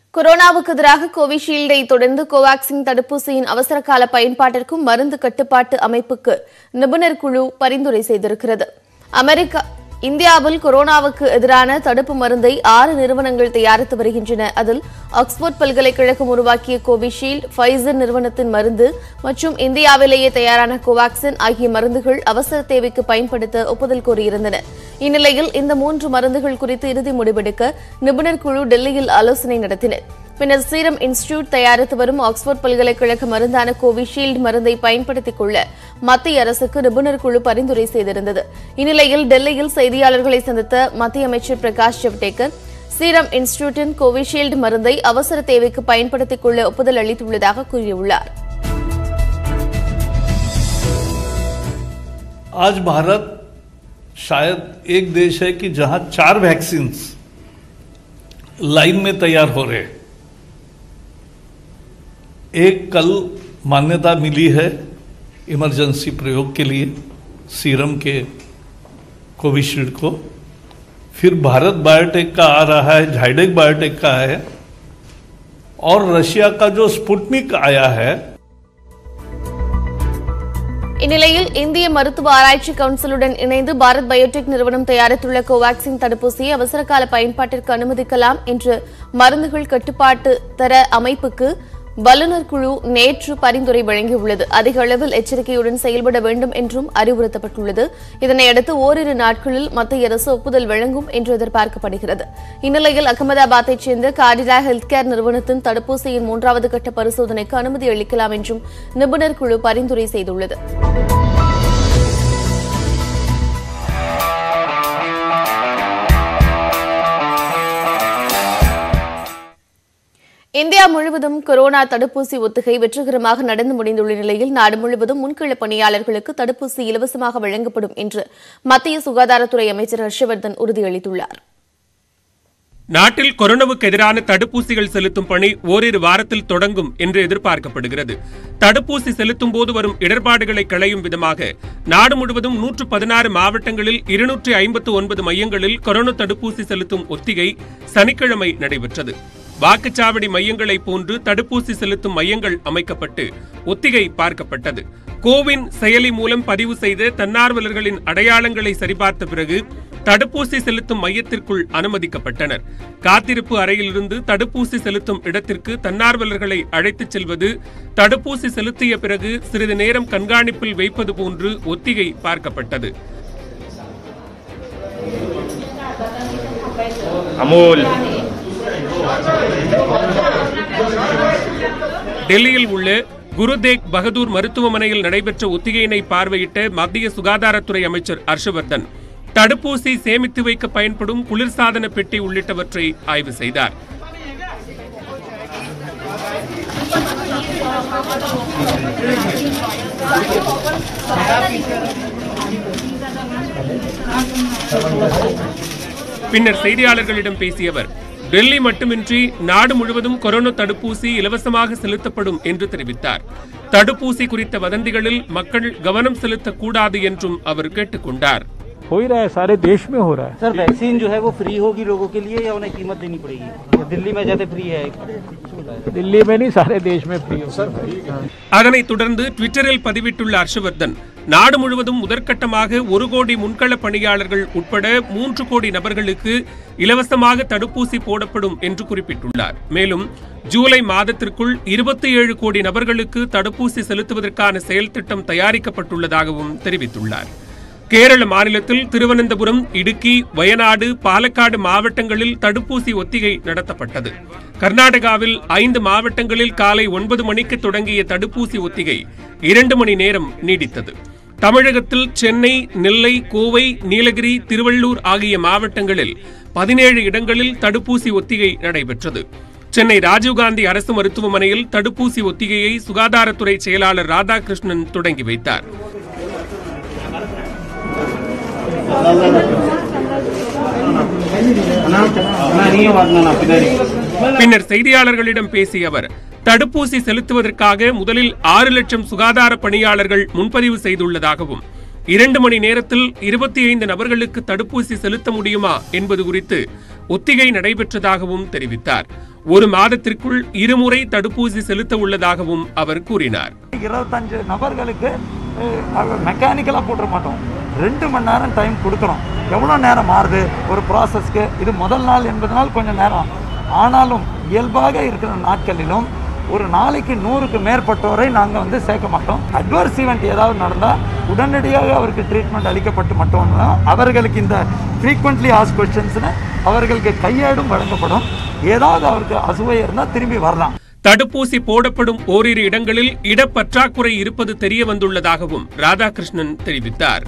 கொரோனாவுக்கு எதிராக கோவிஷீல்டை தொடர்ந்து கோவாக்சின் தடுப்பூசியின் அவசரகால பயன்பாட்டிற்கும் மருந்து கட்டுப்பாட்டு அமைப்புக்கு நிபுணர் குழு பரிந்துரை செய்திருக்கிறது அமெரிக்கா இந்தியாவில் கொரோனாவுக்கு எதிரான தடுப்பு மருந்தை ஆறு நிறுவனங்கள் தயாரித்து வருகின்றன அதில் ஆக்ஸ்போர்ட் பல்கலைக்கழகம் உருவாக்கிய கோவிஷீல்டு ஃபைசர் நிறுவனத்தின் மருந்து மற்றும் இந்தியாவிலேயே தயாரான கோவாக்சின் ஆகிய மருந்துகள் அவசர தேவைக்கு பயன்படுத்த ஒப்புதல் கோரியிருந்தன இந்நிலையில் இந்த மூன்று மருந்துகள் குறித்து இறுதி முடிவெடுக்க நிபுணர் குழு டெல்லியில் ஆலோசனை நடத்தினர் பின்னர் சீரம் இன்ஸ்டிடியூட் தயாரித்து வரும் ஆக்ஸ்போர்ட் பல்கலைக்கழக மருந்தான கோவிஷீல்டு மருந்தை பயன்படுத்திக் கொள்ள மத்திய அரசுக்கு நிபுணர் குழு பரிந்துரை செய்திருந்தது இந்நிலையில் டெல்லியில் செய்தியாளர்களை சந்தித்த மத்திய அமைச்சர் பிரகாஷ் ஜவடேகர் சீரம் இன்ஸ்டிடியூட்டின் கோவிஷீல்டு மருந்தை அவசர தேவைக்கு பயன்படுத்திக் கொள்ள ஒப்புதல் அளித்துள்ளதாக கூறியுள்ளார் आज भारत शायद एक देश है कि जहां चार वैक्सीन्स लाइन में तैयार हो रहे हैं एक कल मान्यता मिली है इमरजेंसी प्रयोग के लिए सीरम के कोविशील्ड को फिर भारत बायोटेक का आ रहा है झाइडेक बायोटेक का है और रशिया का जो स्पुटनिक आया है இந்நிலையில் இந்திய மருத்துவ ஆராய்ச்சி கவுன்சிலுடன் இணைந்து பாரத் பயோடெக் நிறுவனம் தயாரித்துள்ள கோவாக்சின் தடுப்பூசியை அவசரகால பயன்பாட்டிற்கு அனுமதிக்கலாம் என்று மருந்துகள் கட்டுப்பாட்டு தர அமைப்புக்கு வல்லுநர் குழு நேற்று பரிந்துரை வழங்கியுள்ளது அதிக அளவில் எச்சரிக்கையுடன் செயல்பட வேண்டும் என்றும் அறிவுறுத்தப்பட்டுள்ளது இதனையடுத்து ஓரிரு நாட்களில் மத்திய அரசு ஒப்புதல் வழங்கும் என்று எதிர்பார்க்கப்படுகிறது இந்நிலையில் அகமதாபாத்தைச் சேர்ந்த கார்டிலா ஹெல்த் கேர் நிறுவனத்தின் தடுப்பூசியின் மூன்றாவது கட்ட பரிசோதனைக்கு அனுமதி அளிக்கலாம் என்றும் நிபுணர் குழு பரிந்துரை செய்துள்ளது இந்தியா முழுவதும் கொரோனா தடுப்பூசி ஒத்திகை வெற்றிகரமாக நடந்து முடிந்துள்ள நிலையில் நாடு முழுவதும் முன்கள பணியாளர்களுக்கு தடுப்பூசி இலவசமாக வழங்கப்படும் என்று மத்திய சுகாதாரத்துறை அமைச்சர் ஹர்ஷவர்தன் உறுதியளித்துள்ளார் நாட்டில் கொரோனாவுக்கு எதிரான தடுப்பூசிகள் செலுத்தும் பணி ஓரிரு வாரத்தில் தொடங்கும் என்று எதிர்பார்க்கப்படுகிறது தடுப்பூசி செலுத்தும் போது வரும் இடர்பாடுகளை களையும் விதமாக நாடு முழுவதும் நூற்று பதினாறு மாவட்டங்களில் இருநூற்றி ஐம்பத்து ஒன்பது மையங்களில் கொரோனா தடுப்பூசி செலுத்தும் ஒத்திகை சனிக்கிழமை நடைபெற்றது வாக்குச்சாவடி மையங்களை போன்று தடுப்பூசி செலுத்தும் மையங்கள் அமைக்கப்பட்டு ஒத்திகை பார்க்கப்பட்டது கோவின் செயலி மூலம் பதிவு செய்த தன்னார்வலர்களின் அடையாளங்களை சரிபார்த்த பிறகு தடுப்பூசி செலுத்தும் மையத்திற்குள் அனுமதிக்கப்பட்டனர் காத்திருப்பு அறையிலிருந்து தடுப்பூசி செலுத்தும் இடத்திற்கு தன்னார்வலர்களை அழைத்துச் செல்வது தடுப்பூசி செலுத்திய பிறகு சிறிது நேரம் கண்காணிப்பில் வைப்பது போன்று ஒத்திகை பார்க்கப்பட்டது அமுல் டெல்லியில் உள்ள குருதேக் பகதூர் மருத்துவமனையில் நடைபெற்ற ஒத்திகையினை பார்வையிட்ட மத்திய சுகாதாரத்துறை அமைச்சர் ஹர்ஷவர்தன் தடுப்பூசி சேமித்து வைக்க பயன்படும் குளிர்சாதன பெட்டி உள்ளிட்டவற்றை ஆய்வு செய்தார் பின்னர் செய்தியாளர்களிடம் பேசிய அவர் டெல்லி மட்டுமின்றி நாடு முழுவதும் கொரோனா தடுப்பூசி இலவசமாக செலுத்தப்படும் என்று தெரிவித்தார் தடுப்பூசி குறித்த வதந்திகளில் மக்கள் கவனம் செலுத்தக்கூடாது என்றும் அவர் கேட்டுக்கொண்டார் हो ही रहा है सारे देश में हो रहा है सर वैक्सीन जो है वो फ्री होगी लोगों के लिए या उन्हें कीमत देनी पड़ेगी दिल्ली में जैसे फ्री है दिल्ली में नहीं सारे देश में फ्री हो அதனைத் தொடர்ந்து ட்விட்டரில் பதிவிட்டுள்ள ஹர்ஷவர்தன் நாடு முழுவதும் முதற்கட்டமாக ஒரு கோடி முன்கள பணியாளர்கள் உட்பட மூன்று கோடி நபர்களுக்கு இலவசமாக தடுப்பூசி போடப்படும் என்று குறிப்பிட்டுள்ளார் மேலும் ஜூலை மாதத்திற்குள் இருபத்தி ஏழு கோடி நபர்களுக்கு தடுப்பூசி செலுத்துவதற்கான செயல் திட்டம் தயாரிக்கப்பட்டுள்ளதாகவும் தெரிவித்துள்ளார் கேரள மாநிலத்தில் திருவனந்தபுரம் இடுக்கி வயநாடு பாலக்காடு மாவட்டங்களில் தடுப்பூசி ஒத்திகை நடத்தப்பட்டது கர்நாடகாவில் ஐந்து மாவட்டங்களில் காலை ஒன்பது மணிக்கு தொடங்கிய தடுப்பூசி ஒத்திகை இரண்டு மணி நேரம் நீடித்தது தமிழகத்தில் சென்னை நெல்லை கோவை நீலகிரி திருவள்ளூர் ஆகிய மாவட்டங்களில் பதினேழு இடங்களில் தடுப்பூசி ஒத்திகை நடைபெற்றது சென்னை ராஜீவ்காந்தி அரசு மருத்துவமனையில் தடுப்பூசி ஒத்திகையை சுகாதாரத்துறை செயலாளர் ராதாகிருஷ்ணன் தொடங்கி வைத்தார் பின்னர் செய்தியாளர்களிடம் பேசிய அவர் தடுப்பூசி செலுத்துவதற்காக முதலில் ஆறு லட்சம் சுகாதார பணியாளர்கள் முன்பதிவு செய்துள்ளதாகவும் இரண்டு மணி நேரத்தில் இருபத்தி ஐந்து நபர்களுக்கு தடுப்பூசி செலுத்த முடியுமா என்பது குறித்து ஒத்திகை நடைபெற்றதாகவும் தெரிவித்தார் ஒரு மாதத்திற்குள் இருமுறை தடுப்பூசி செலுத்த உள்ளதாகவும் அவர் கூறினார் இருபத்தஞ்சு நபர்களுக்கு மெக்கானிக்கலாக போட்டுற மாட்டோம் ரெண்டு மணி நேரம் டைம் கொடுக்குறோம் எவ்வளோ நேரம் மாறுது ஒரு ப்ராசஸ்க்கு இது முதல் நாள் என்பதனால் கொஞ்சம் நேரம் ஆனாலும் இயல்பாக இருக்கிற நாட்களிலும் ஒரு நாளைக்கு நூறுக்கு மேற்பட்டோரை நாங்கள் வந்து சேர்க்க மாட்டோம் அட்வர்ஸ் ஈவெண்ட் ஏதாவது நடந்தால் உடனடியாக அவருக்கு ட்ரீட்மெண்ட் அளிக்கப்பட்டு மட்டும் அவர்களுக்கு இந்த ஃப்ரீக்வெண்ட்லி ஆஸ் கொஸ்டின்ஸ்னு அவர்களுக்கு கையேடும் வழங்கப்படும் ஏதாவது அவருக்கு அசுவை இருந்தால் திரும்பி வரலாம் தடுப்பூசி போடப்படும் ஓரிரு இடங்களில் இடப்பற்றாக்குறை இருப்பது தெரிய வந்துள்ளதாகவும் ராதாகிருஷ்ணன் தெரிவித்தார்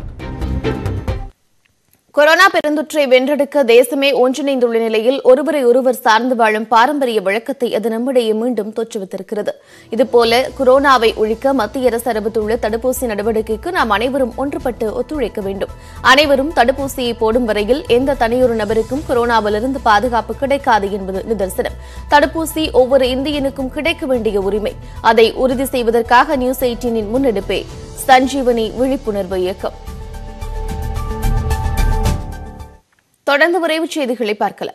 கொரோனா பெருந்தொற்றை வென்றெடுக்க தேசமே ஒன்றிணைந்துள்ள நிலையில் ஒருவரை ஒருவர் சார்ந்து வாழும் பாரம்பரிய வழக்கத்தை அது நம்மிடையே மீண்டும் தோற்றுவித்திருக்கிறது இதுபோல கொரோனாவை ஒழிக்க மத்திய அரசு அறிவித்துள்ள தடுப்பூசி நடவடிக்கைக்கு நாம் அனைவரும் ஒன்றுபட்டு ஒத்துழைக்க வேண்டும் அனைவரும் தடுப்பூசியை போடும் வரையில் எந்த தனியொரு நபருக்கும் கொரோனாவிலிருந்து பாதுகாப்பு கிடைக்காது என்பது நிதர்சனம் தடுப்பூசி ஒவ்வொரு இந்தியனுக்கும் கிடைக்க வேண்டிய உரிமை அதை உறுதி செய்வதற்காக நியூஸ் எயிட்டீனின் முன்னெடுப்பே சஞ்சீவனி விழிப்புணர்வு இயக்கம் தொடர்ந்து விரைவுச் செய்திகளை பார்க்கலாம்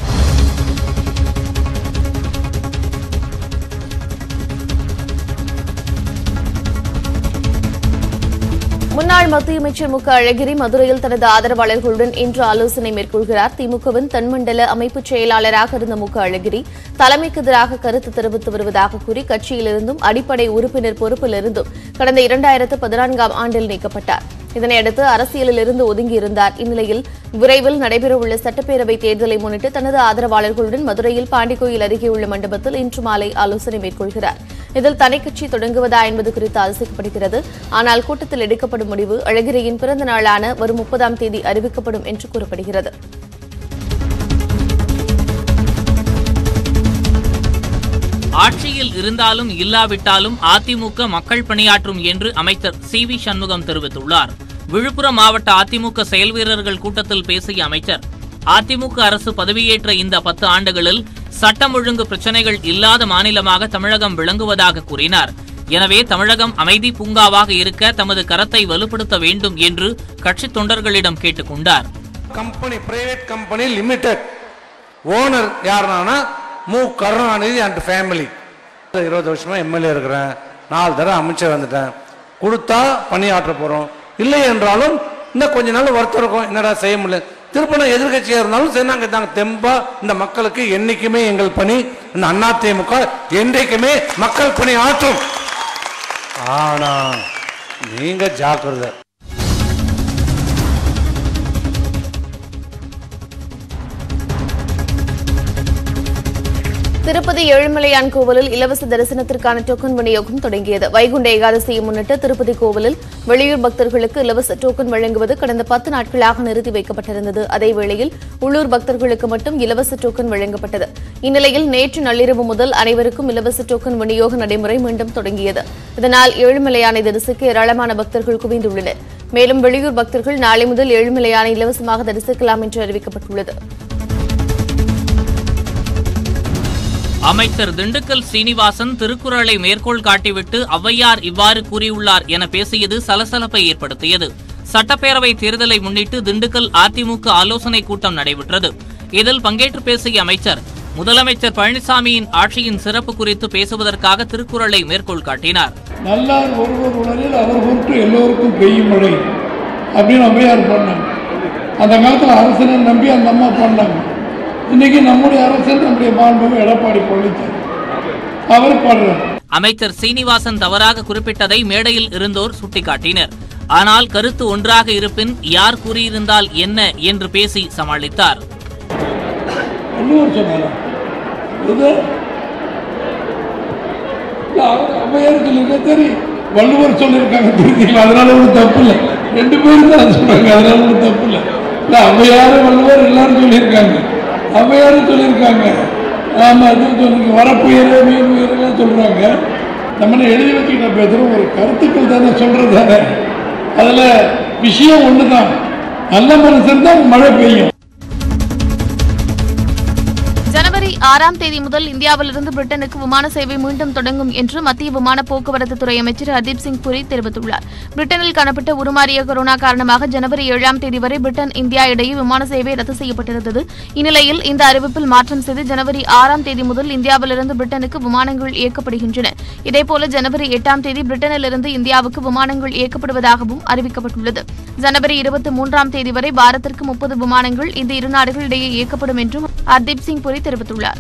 முன்னாள் மத்திய அமைச்சர் மு க அழகிரி மதுரையில் தனது ஆதரவாளர்களுடன் இன்று ஆலோசனை மேற்கொள்கிறார் திமுகவின் தென்மண்டல அமைப்பு செயலாளராக இருந்த மு க அழகிரி தலைமைக்கு எதிராக கருத்து தெரிவித்து வருவதாக கூறி கட்சியிலிருந்தும் அடிப்படை உறுப்பினர் பொறுப்பிலிருந்தும் கடந்த இரண்டாயிரத்து பதினான்காம் ஆண்டில் நீக்கப்பட்டார் இதனையடுத்து அரசியலில் இருந்து ஒதுங்கியிருந்தார் இந்நிலையில் விரைவில் நடைபெறவுள்ள சட்டப்பேரவை தேர்தலை முன்னிட்டு தனது ஆதரவாளர்களுடன் மதுரையில் பாண்டிக்கோயில் அருகே உள்ள மண்டபத்தில் இன்று மாலை ஆலோசனை மேற்கொள்கிறார் இதில் தனிக்கட்சி தொடங்குவதா என்பது குறித்து ஆலோசிக்கப்படுகிறது ஆனால் கூட்டத்தில் எடுக்கப்படும் முடிவு அழகிரியின் பிறந்த நாளான வரும் முப்பதாம் தேதி அறிவிக்கப்படும் என்று கூறப்படுகிறது ஆட்சியில் இருந்தாலும் இல்லாவிட்டாலும் அதிமுக மக்கள் பணியாற்றும் என்று அமைச்சர் சி வி சண்முகம் தெரிவித்துள்ளார் விழுப்புரம் மாவட்ட அதிமுக செயல்வீரர்கள் கூட்டத்தில் பேசிய அமைச்சர் அதிமுக அரசு பதவியேற்ற இந்த பத்து ஆண்டுகளில் சட்டம் ஒழுங்கு பிரச்சனைகள் இல்லாத மாநிலமாக தமிழகம் விளங்குவதாக கூறினார் எனவே தமிழகம் அமைதி பூங்காவாக இருக்க தமது கரத்தை வலுப்படுத்த வேண்டும் என்று கட்சித் தொண்டர்களிடம் கேட்டுக் கொண்டார் company private company limited owner யாருனா மு கருணாநிதி அண்ட் ஃபேமிலி இருபது வருஷமா எம்எல்ஏ இருக்கிறேன் நாலு தடவை அமைச்சர் வந்துட்டேன் கொடுத்தா பணியாற்ற போறோம் இல்லை என்றாலும் இன்னும் கொஞ்ச நாள் வருத்தம் இருக்கும் என்னடா செய்ய முடியல திருப்பணம் எதிர்கட்சியா இருந்தாலும் சரி நாங்க நாங்க தெம்பா இந்த மக்களுக்கு என்னைக்குமே எங்கள் பணி இந்த அண்ணா திமுக என்றைக்குமே மக்கள் பணி ஆற்றும் ஆனா நீங்க ஜாக்கிரதை திருப்பதி ஏழுமலையான் கோவிலில் இலவச தரிசனத்திற்கான டோக்கன் விநியோகம் தொடங்கியது வைகுண்ட ஏகாதசியை முன்னிட்டு திருப்பதி கோவிலில் வெளியூர் பக்தர்களுக்கு இலவச டோக்கன் வழங்குவது கடந்த பத்து நாட்களாக நிறுத்தி வைக்கப்பட்டிருந்தது அதேவேளையில் உள்ளூர் பக்தர்களுக்கு மட்டும் இலவச டோக்கன் வழங்கப்பட்டது இந்நிலையில் நேற்று நள்ளிரவு முதல் அனைவருக்கும் இலவச டோக்கன் விநியோக நடைமுறை மீண்டும் தொடங்கியது இதனால் ஏழுமலையானை தரிசிக்க ஏராளமான பக்தர்கள் குவிந்துள்ளனர் மேலும் வெளியூர் பக்தர்கள் நாளை முதல் ஏழுமலையானை இலவசமாக தரிசிக்கலாம் என்று அறிவிக்கப்பட்டுள்ளது அமைச்சர் திண்டுக்கல் சீனிவாசன் திருக்குறளை மேற்கோள் காட்டிவிட்டு ஔவையார் இவ்வாறு கூறியுள்ளார் என பேசியது சலசலப்பை ஏற்படுத்தியது சட்டப்பேரவை தேர்தலை முன்னிட்டு திண்டுக்கல் அதிமுக ஆலோசனை கூட்டம் நடைபெற்றது இதில் பங்கேற்று பேசிய அமைச்சர் முதலமைச்சர் பழனிசாமியின் ஆட்சியின் சிறப்பு குறித்து பேசுவதற்காக திருக்குறளை மேற்கோள் காட்டினார் நல்லார் ஒருவர் உடலில் அவர் பொருட்டு எல்லோருக்கும் பெய்யும் மழை அப்படின்னு ஔவையார் பண்ணாங்க அந்த காலத்தில் அரசனை நம்பி அந்த அம்மா பண்ணாங்க இன்னைக்கு நம்முடைய அரசன் நம்முடைய மாண்புமிகு எடப்பாடி பழனிசாமி அவர் பாடுறார் அமைச்சர் சீனிவாசன் தவறாக குறிப்பிட்டதை மேடையில் இருந்தோர் சுட்டிக்காட்டினர் ஆனால் கருத்து ஒன்றாக இருப்பின் யார் கூறியிருந்தால் என்ன என்று பேசி சமாளித்தார் வள்ளுவர் சொன்னாரா இது இல்ல, அவர் ஔவையார் சொல்லியிருக்க சரி வள்ளுவர் சொல்லியிருக்காங்க திருத்தியில் அதனால ஒன்றும் தப்பு இல்லை ரெண்டு பேரும் தான் சொல்றாங்க அதனால ஒன்றும் தப்பு இல்லை இல்லை ஔவையார் வள்ளுவர் எல்லாரும் சொல்லியிருக்காங்க ஔவையாரும் சொல்லியிருக்காங்க ஆமா அது சொல்லுங்க வரப்புயர் மீன் உயர்லாம் சொல்றாங்க நம்மளை எழுதி வச்சுக்கிட்ட பேசுகிறோம் ஒரு கருத்துக்கள் தானே சொல்றது தானே அதுல விஷயம் ஒன்று தான் நல்ல மனுஷன் தான் மழை பெய்யும் ஜனவரி ஆறாம் தேதி முதல் இந்தியாவிலிருந்து பிரிட்டனுக்கு விமான சேவை மீண்டும் தொடங்கும் என்று மத்திய விமான போக்குவரத்து துறை அமைச்சர் ஹர்தீப் சிங் புரி தெரிவித்துள்ளார் பிரிட்டனில் காணப்பட்ட உருமாறிய கொரோனா காரணமாக ஜனவரி ஏழாம் தேதி வரை பிரிட்டன் இந்தியா இடையே விமான சேவை ரத்து செய்யப்பட்டிருந்தது இந்நிலையில் இந்த அறிவிப்பில் மாற்றம் செய்து ஜனவரி ஆறாம் தேதி முதல் இந்தியாவிலிருந்து பிரிட்டனுக்கு விமானங்கள் இயக்கப்படுகின்றன இதேபோல ஜனவரி எட்டாம் தேதி பிரிட்டனிலிருந்து இந்தியாவுக்கு விமானங்கள் இயக்கப்படுவதாகவும் அறிவிக்கப்பட்டுள்ளது ஜனவரி இருபத்தி மூன்றாம் தேதி வரை பாரத்திற்கு முப்பது விமானங்கள் இந்த இரு நாடுகளிடையே இயக்கப்படும் என்றும் ஹர்தீப் சிங் புரி தெரிவித்துள்ளார்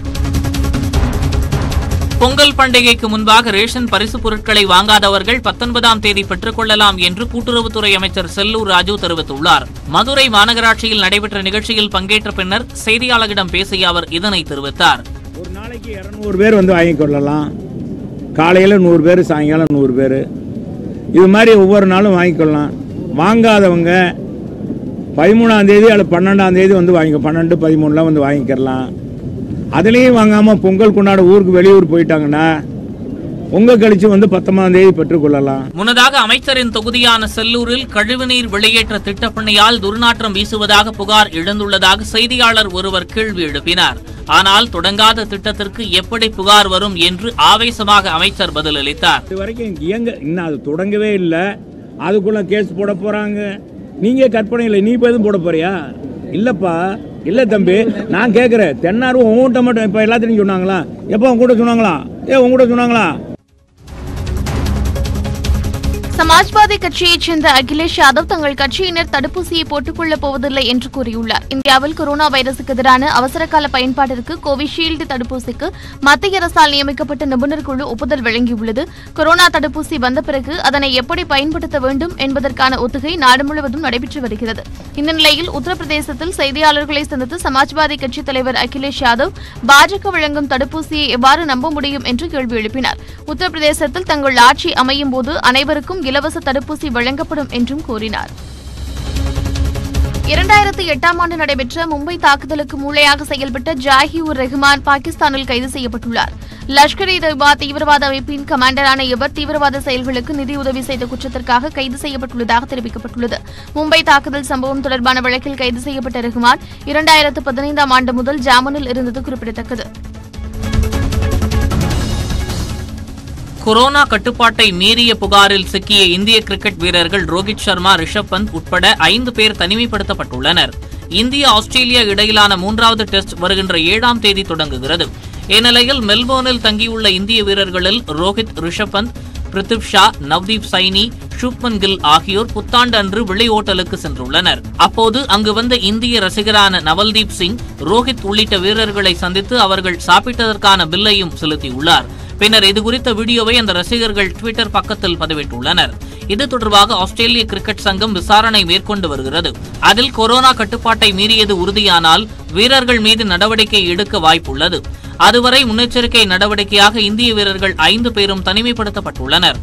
பொங்கல் பண்டிகைக்கு முன்பாக ரேஷன் பரிசுப் பொருட்களை வாங்காதவர்கள் பத்தொன்பதாம் தேதி பெற்றுக் கொள்ளலாம் என்று கூட்டுறவுத்துறை அமைச்சர் செல்லூர் ராஜு தெரிவித்துள்ளார் மதுரை மாநகராட்சியில் நடைபெற்ற நிகழ்ச்சியில் பங்கேற்ற பின்னர் செய்தியாளர்களிடம் பேசிய அவர் இதனை தெரிவித்தார் ஒரு நாளைக்கு இரநூறு பேர் வந்து வாங்கி கொள்ளலாம் காலையில் நூறு பேர் சாயங்காலம் நூறு பேர் இது மாதிரி ஒவ்வொரு நாளும் வாங்கிக்கொள்ளலாம் வாங்காதவங்க பதிமூணாம் தேதி அல்லது பன்னெண்டாம் தேதி வந்து வாங்கிக்க பன்னெண்டு பதிமூணுலாம் வந்து வாங்கிக்கிறலாம் அதுலேயும் வாங்காமல் பொங்கல் கொண்டாட ஊருக்கு வெளியூர் போயிட்டாங்கன்னா பொங்கல் கழிச்சு வந்து பத்தொன்பதாம் தேதி பெற்றுக்கொள்ளலாம் முன்னதாக அமைச்சரின் தொகுதியான செல்லூரில் கழிவுநீர் வெளியேற்ற திட்டப்பணியால் துர்நாற்றம் வீசுவதாக புகார் எழுந்துள்ளதாக செய்தியாளர் ஒருவர் கேள்வி எழுப்பினார் ஆனால் தொடங்காத திட்டத்திற்கு எப்படி புகார் வரும் என்று ஆவேசமாக அமைச்சர் பதிலளித்தார் இது வரைக்கும் இயங்க இன்னும் அது தொடங்கவே இல்லை அதுக்குள்ள கேஸ் போட போறாங்க நீங்க கற்பனை இல்லை நீ இப்போ எதுவும் போட போறியா இல்லப்பா இல்ல தம்பி நான் கேட்குறேன் தென்னாரும் உங்ககிட்ட மட்டும் இப்போ எல்லாத்தையும் சொன்னாங்களா எப்போ உங்க கூட சொன்னாங்களா ஏ உங்க கூட சொன்னாங்களா சமாஜ்வாதி கட்சியைச் சேர்ந்த அகிலேஷ் யாதவ் தங்கள் கட்சியினர் தடுப்பூசியை போட்டுக் கொள்ளப் போவதில்லை என்று கூறியுள்ளார் இந்தியாவில் கொரோனா வைரசுக்கு எதிரான அவசரகால பயன்பாட்டிற்கு கோவிஷீல்டு தடுப்பூசிக்கு மத்திய அரசால் நியமிக்கப்பட்ட நிபுணர் குழு ஒப்புதல் வழங்கியுள்ளது கொரோனா தடுப்பூசி வந்த பிறகு அதனை எப்படி பயன்படுத்த வேண்டும் என்பதற்கான ஒத்திகை நாடு முழுவதும் நடைபெற்று வருகிறது இந்த நிலையில் உத்தரப்பிரதேசத்தில் செய்தியாளர்களை சந்தித்து சமாஜ்வாதி கட்சித் தலைவர் அகிலேஷ் யாதவ் பாஜக வழங்கும் தடுப்பூசியை எவ்வாறு நம்ப முடியும் என்று கேள்வி எழுப்பினார் உத்தரப்பிரதேசத்தில் தங்கள் ஆட்சி அமையும் போது அனைவருக்கும் இலவச தடுப்பூசி வழங்கப்படும் என்றும் கூறினார் இரண்டாயிரத்தி எட்டாம் ஆண்டு நடைபெற்ற மும்பை தாக்குதலுக்கு மூளையாக செயல்பட்ட ஜாஹி உர் ரெஹ்மான் பாகிஸ்தானில் கைது செய்யப்பட்டுள்ளார் லஷ்கர் இ தொய்பா தீவிரவாத அமைப்பின் கமாண்டரான இவர் தீவிரவாத செயல்களுக்கு நிதியுதவி செய்த குற்றத்திற்காக கைது செய்யப்பட்டுள்ளதாக தெரிவிக்கப்பட்டுள்ளது மும்பை தாக்குதல் சம்பவம் தொடர்பான வழக்கில் கைது செய்யப்பட்ட ரெஹ்மான் இரண்டாயிரத்து பதினைந்தாம் ஆண்டு முதல் ஜாமீனில் இருந்தது குறிப்பிடத்தக்கது கொரோனா கட்டுப்பாட்டை மீறிய புகாரில் சிக்கிய இந்திய கிரிக்கெட் வீரர்கள் ரோஹித் சர்மா ரிஷப் பந்த் உட்பட ஐந்து பேர் தனிமைப்படுத்தப்பட்டுள்ளனர் இந்தியா ஆஸ்திரேலியா இடையிலான மூன்றாவது டெஸ்ட் வருகின்ற ஏழாம் தேதி தொடங்குகிறது இந்நிலையில் மெல்போர்னில் தங்கியுள்ள இந்திய வீரர்களில் ரோஹித் ரிஷப் பந்த் பிரித்திவ் ஷா நவ்தீப் சைனி ஷுப்மன் கில் ஆகியோர் புத்தாண்டு அன்று வெளி ஓட்டலுக்கு சென்றுள்ளனர் அப்போது அங்கு வந்த இந்திய ரசிகரான நவல்தீப் சிங் ரோஹித் உள்ளிட்ட வீரர்களை சந்தித்து அவர்கள் சாப்பிட்டதற்கான பில்லையும் செலுத்தியுள்ளார் பின்னர் இதுகுறித்த வீடியோவை அந்த ரசிகர்கள் ட்விட்டர் பக்கத்தில் பதிவிட்டுள்ளனர் இது தொடர்பாக ஆஸ்திரேலிய கிரிக்கெட் சங்கம் விசாரணை மேற்கொண்டு வருகிறது அதில் கொரோனா கட்டுப்பாட்டை மீறியது உறுதியானால் வீரர்கள் மீது நடவடிக்கை எடுக்க வாய்ப்புள்ளது அதுவரை முன்னெச்சரிக்கை நடவடிக்கையாக இந்திய வீரர்கள் ஐந்து பேரும் தனிமைப்படுத்தப்பட்டுள்ளனர்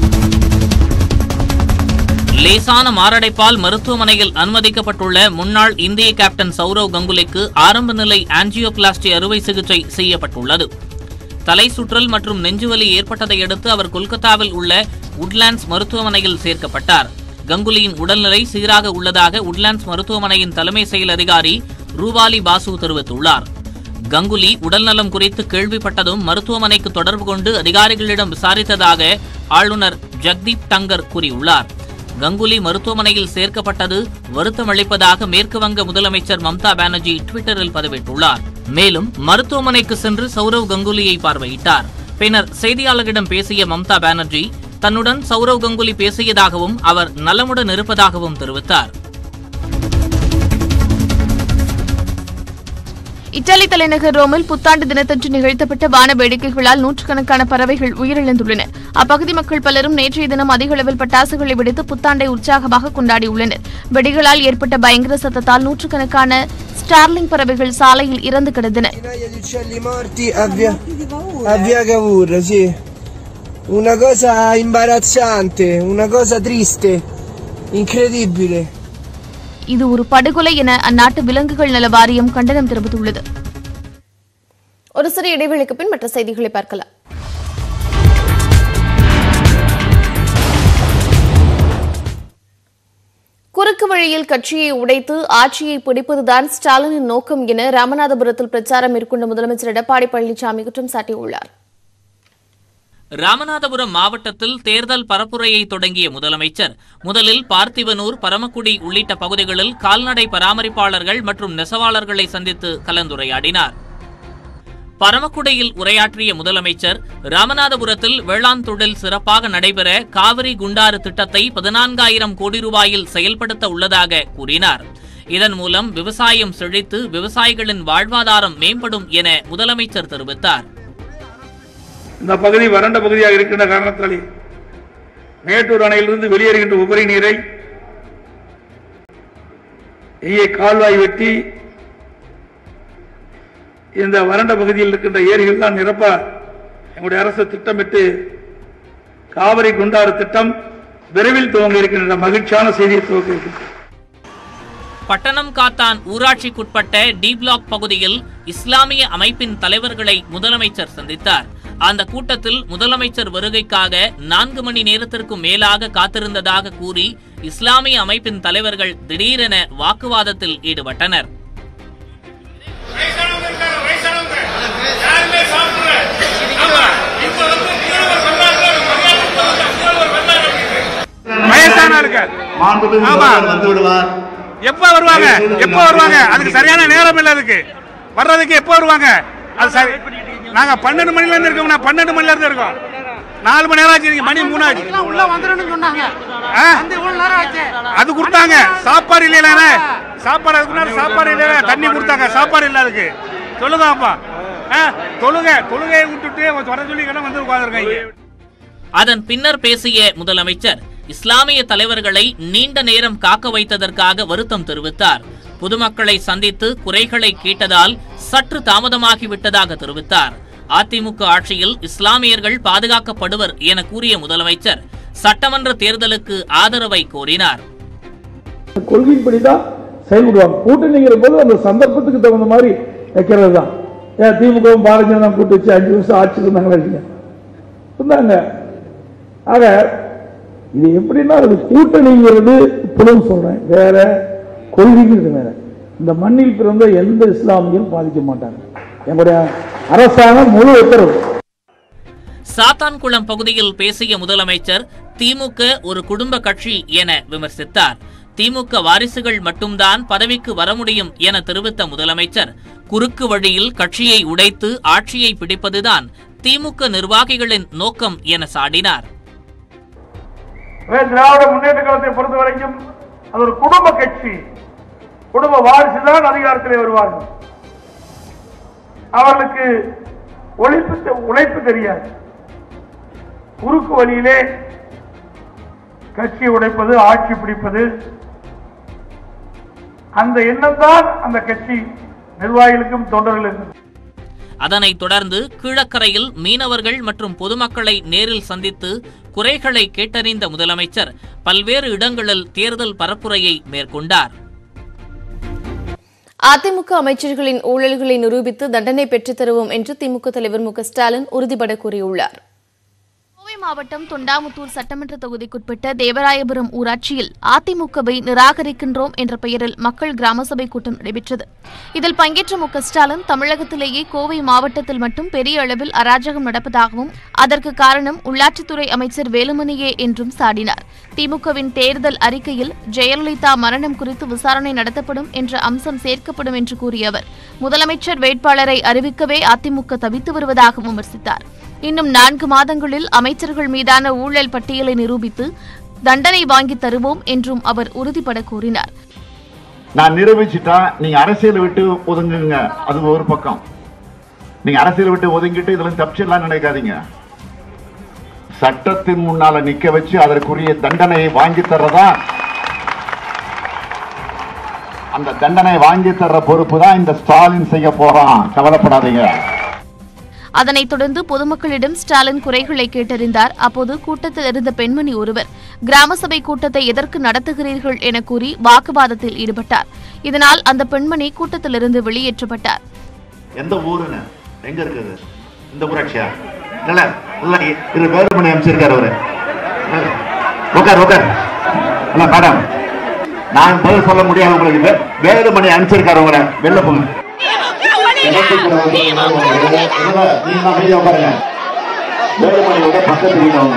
லேசான மாரடைப்பால் மருத்துவமனையில் அனுமதிக்கப்பட்டுள்ள முன்னாள் இந்திய கேப்டன் சௌரவ் கங்குலிக்கு ஆரம்ப நிலை ஆஞ்சியோபிளாஸ்டி அறுவை சிகிச்சை செய்யப்பட்டுள்ளது தலை சுற்றல் மற்றும் நெஞ்சுவலி ஏற்பட்டதை அடுத்து அவர் கொல்கத்தாவில் உள்ள உட்லாண்ட்ஸ் மருத்துவமனையில் சேர்க்கப்பட்டார் கங்குலியின் உடல்நிலை சீராக உள்ளதாக உட்லாண்ட்ஸ் மருத்துவமனையின் தலைமை செயல் அதிகாரி ரூபாலி பாசு தெரிவித்துள்ளார் கங்குலி உடல்நலம் குறித்து கேள்விப்பட்டதும் மருத்துவமனைக்கு தொடர்பு கொண்டு அதிகாரிகளிடம் விசாரித்ததாக ஆளுநர் ஜக்தீப் டங்கர் கூறியுள்ளார் கங்குலி மருத்துவமனையில் சேர்க்கப்பட்டது வருத்தமளிப்பதாக மேற்கு வங்க முதலமைச்சர் மம்தா பானர்ஜி ட்விட்டரில் பதிவிட்டுள்ளார் மேலும் மருத்துவமனைக்கு சென்று சௌரவ் கங்குலியை பார்வையிட்டார் பின்னர் செய்தியாளர்களிடம் பேசிய மம்தா பானர்ஜி தன்னுடன் சௌரவ் கங்குலி பேசியதாகவும் அவர் நலமுடன் இருப்பதாகவும் தெரிவித்தார் இத்தாலி தலைநகர் ரோமில் புத்தாண்டு தினத்தன்று நிகழ்த்தப்பட்ட வான வேடிக்கைகளால் நூற்றுக்கணக்கான பறவைகள் உயிரிழந்துள்ளன அப்பகுதி மக்கள் பலரும் நேற்றைய தினம் அதிக அளவில் பட்டாசுகளை வெடித்து புத்தாண்டை உற்சாகமாக கொண்டாடியுள்ளனர் வெடிகளால் ஏற்பட்ட பயங்கர சத்தத்தால் நூற்றுக்கணக்கான ஸ்டார்லிங் பறவைகள் சாலையில் இறந்து கிடந்தன Gli uccelli morti a via, a via Cavour, sì. Una cosa imbarazzante, una cosa triste, incredibile. இது ஒரு படுகொலை என அந்நாட்டு விலங்குகள் நல வாரியம் கண்டனம் தெரிவித்துள்ளது ஒரு சிறிய இடைவெளிக்கு பின் மற்ற செய்திகளை பார்க்கலாம் குறுக்கு வழியில் கட்சியை உடைத்து ஆட்சியை பிடிப்பதுதான் ஸ்டாலினின் நோக்கம் என ராமநாதபுரத்தில் பிரச்சாரம் மேற்கொண்ட முதலமைச்சர் எடப்பாடி பழனிசாமி குற்றம் சாட்டியுள்ளார் ராமநாதபுரம் மாவட்டத்தில் தேர்தல் பரப்புரையை தொடங்கிய முதலமைச்சர் முதலில் பார்த்திபனூர் பரமக்குடி உள்ளிட்ட பகுதிகளில் கால்நடை பராமரிப்பாளர்கள் மற்றும் நெசவாளர்களை சந்தித்து கலந்துரையாடினார் பரமக்குடியில் உரையாற்றிய முதலமைச்சர் ராமநாதபுரத்தில் வேளாண் தொழில் சிறப்பாக நடைபெற காவிரி குண்டாறு திட்டத்தை பதினான்காயிரம் கோடி ரூபாயில் செயல்படுத்த உள்ளதாக கூறினார் இதன் மூலம் விவசாயம் செழித்து விவசாயிகளின் வாழ்வாதாரம் மேம்படும் என முதலமைச்சர் தெரிவித்தார் இந்த பகுதி வறண்ட பகுதியாக இருக்கின்ற காரணத்தாலே மேட்டூர் அணையிலிருந்து வெளியேறுகின்ற உபரி நீரை இங்கே கால்வாய் வெட்டி இந்த வறண்ட பகுதியில் இருக்கின்ற ஏரிகள்லாம் நிரப்ப எங்களுடைய அரசு திட்டமிட்டு காவிரி குண்டாறு திட்டம் விரைவில் துவங்க இருக்கின்ற மகிழ்ச்சியான செய்தியை துவக்க இருக்கின்றது பட்டணம் காத்தான் ஊராட்சிக்குட்பட்ட டி பிளாக் பகுதியில் இஸ்லாமிய அமைப்பின் தலைவர்களை முதலமைச்சர் சந்தித்தார் அந்த கூட்டத்தில் முதலமைச்சர் வருகைக்காக நான்கு மணி நேரத்திற்கும் மேலாக காத்திருந்ததாக கூறி இஸ்லாமிய அமைப்பின் தலைவர்கள் திடீரென வாக்குவாதத்தில் ஈடுபட்டனர் வயசானவருக்கு ஆமா வந்து விடுவார் எப்ப வருவாங்க எப்ப வருவாங்க அதுக்கு சரியான நேரம் இல்ல அதுக்கு வர்றதுக்கு எப்ப வருவாங்க அது சரி நாங்க பன்னெண்டு மணில இருந்து இருக்கோம் பன்னெண்டு மணில இருந்து இருக்கோம் நாலு மணி நேரம் ஆச்சு நீங்க மணி மூணு ஆச்சு உள்ள வந்துடணும்னு சொன்னாங்க ஆ? வந்து இவ்வளவு நேரம் ஆச்சு அது கொடுத்தாங்க சாப்பாடு இல்லையில சாப்பாடு அதுக்கு முன்னாடி சாப்பாடு இல்லையில தண்ணி கொடுத்தாங்க சாப்பாடு இல்ல அதுக்கு சொல்லுங்க அப்பா ஆ, தொழுகை தொழுகையை விட்டுட்டு வர சொல்லி வந்து உட்காந்துருக்காங்க அதன் பின்னர் பேசிய முதலமைச்சர் இஸ்லாமிய தலைவர்களை நீண்ட நேரம் காக்க வைத்ததற்காக வருத்தம் தெரிவித்தார் பொதுமக்களை சந்தித்து குறைகளை கேட்டதால் சற்று தாமதமாகிவிட்டதாக தெரிவித்தார் அதிமுக ஆட்சியில் இஸ்லாமியர்கள் பாதுகாக்கப்படுவர் என கூறிய முதலமைச்சர் சட்டமன்ற தேர்தலுக்கு ஆதரவை கோரினார் கொள்கைப்படி தான் செயல்படுவாங்க கூட்டணிங்கிற போது அந்த சந்தர்ப்பத்துக்கு தகுந்த மாதிரி வைக்கிறது தான் ஏன் திமுகவும் பாரதிய ஜனதா கூட்டு வச்சு அஞ்சு வருஷம் ஆட்சிக்கு இருந்தாங்களா இல்லையா இருந்தாங்க ஆக இது எப்படின்னா அது கூட்டணிங்கிறது இப்பவும் சொல்றேன் வேற கொள்கைங்கிறது வேற இந்த மண்ணில் பிறந்த எந்த இஸ்லாமியும் பாதிக்க மாட்டாங்க எங்களுடைய அரசாங்கம் முழு உத்தரவு சாத்தான்குளம் பகுதியில் பேசிய முதலமைச்சர் திமுக ஒரு குடும்ப கட்சி என விமர்சித்தார் திமுக வாரிசுகள் மட்டும்தான் பதவிக்கு வர முடியும் என தெரிவித்த முதலமைச்சர் குறுக்கு வழியில் கட்சியை உடைத்து ஆட்சியை பிடிப்பதுதான் திமுக நிர்வாகிகளின் நோக்கம் என சாடினார் எனவே திராவிட முன்னேற்ற கழகத்தை பொறுத்த வரைக்கும் அது ஒரு குடும்ப கட்சி குடும்ப வாரிசு தான் அதிகாரத்திலே வருவார்கள் அவர்களுக்கு ஒழிப்பு தெ- உழைப்பு தெரியாது குறுக்கு வழியிலே கட்சி உடைப்பது ஆட்சி பிடிப்பது அந்த எண்ணம் தான் அந்த கட்சி நிர்வாகிகளுக்கும் தொண்டர்களுக்கும் அதனைத் தொடர்ந்து கீழக்கரையில் மீனவர்கள் மற்றும் பொதுமக்களை நேரில் சந்தித்து குறைகளை கேட்டறிந்த முதலமைச்சர் பல்வேறு இடங்களில் தேர்தல் பரப்புரையை மேற்கொண்டார் அதிமுக அமைச்சர்களின் ஊழல்களை நிரூபித்து தண்டனை பெற்றுத் தருவோம் என்று திமுக தலைவர் மு க ஸ்டாலின் உறுதிபட கூறியுள்ளார் கோவை மாவட்டம் தொண்டாமுத்தூர் சட்டமன்ற தொகுதிக்குட்பட்ட தேவராயபுரம் ஊராட்சியில் அதிமுகவை நிராகரிக்கின்றோம் என்ற பெயரில் மக்கள் கிராம சபை கூட்டம் நடைபெற்றது இதில் பங்கேற்ற மு க ஸ்டாலின் தமிழகத்திலேயே கோவை மாவட்டத்தில் மட்டும் பெரிய அளவில் அராஜகம் நடப்பதாகவும் அதற்கு காரணம் உள்ளாட்சித்துறை அமைச்சர் வேலுமணியே என்றும் சாடினார் திமுகவின் தேர்தல் அறிக்கையில் ஜெயலலிதா மரணம் குறித்து விசாரணை நடத்தப்படும் என்ற அம்சம் சேர்க்கப்படும் என்று கூறிய அவர் முதலமைச்சர் வேட்பாளரை அறிவிக்கவே அதிமுக தவித்து வருவதாக விமர்சித்தார் இன்னும் நான்கு மாதங்களில் அமைச்சர்கள் மீதான ஊழல் பட்டியலை நிரூபித்து தண்டனை வாங்கி தருவோம் என்றும் அவர் உறுதிபட கூறினார் நான் நிரூபிச்சுட்டா நீங்க அரசியலை விட்டு ஒதுங்குங்க அது ஒரு பக்கம் நீங்க அரசியலை விட்டு ஒதுங்கிட்டு இதுல தப்பிச்சிடலாம் நினைக்காதீங்க சட்டத்தின் முன்னால நிக்க வச்சு அதற்குரிய தண்டனையை வாங்கி தர்றதா அந்த தண்டனை வாங்கி தர்ற பொறுப்பு தான் இந்த ஸ்டாலின் செய்ய போறான் கவலைப்படாதீங்க அதனைத் தொடர்ந்து பொதுமக்களிடம் ஸ்டாலின் குறைகளை கேட்டறிந்தார் அப்போது கூட்டத்தில் இருந்த பெண்மணி ஒருவர் கிராம சபை கூட்டத்தை எதற்கு நடத்துகிறீர்கள் என கூறி வாக்குவாதத்தில் ஈடுபட்டார் இதனால் அந்த பெண்மணி கூட்டத்திலிருந்து வெளியேற்றப்பட்டார் எந்த ஊருன்னு எங்க இருக்குது இந்த ஊராட்சியா இல்ல இல்ல இது வேலுமணி அமைச்சிருக்காரு அவரு உட்கார் உட்கார் இல்ல மேடம் நான் பதில் சொல்ல முடியாது உங்களுக்கு வே- வேலுமணி அனுப்பிச்சிருக்காரு உங்களை வெளில போங்க நீங்க அமைதியா பாருங்க வேலுமணியோட பக்கத்துல இருக்கவங்க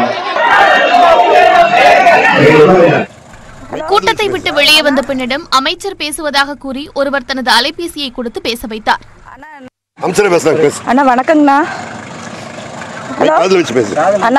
கூட்டத்தை விட்டு வெளியே வந்த பெண்ணிடம் அமைச்சர் பேசுவதாக கூறி ஒருவர் தனது அலைபேசியை கொடுத்து பேச வைத்தார் அம்சரே பேசுறாங்க பேசு அண்ணா வணக்கங்கண்ணா ஹலோ காதுல வச்சு பேசு அண்ணா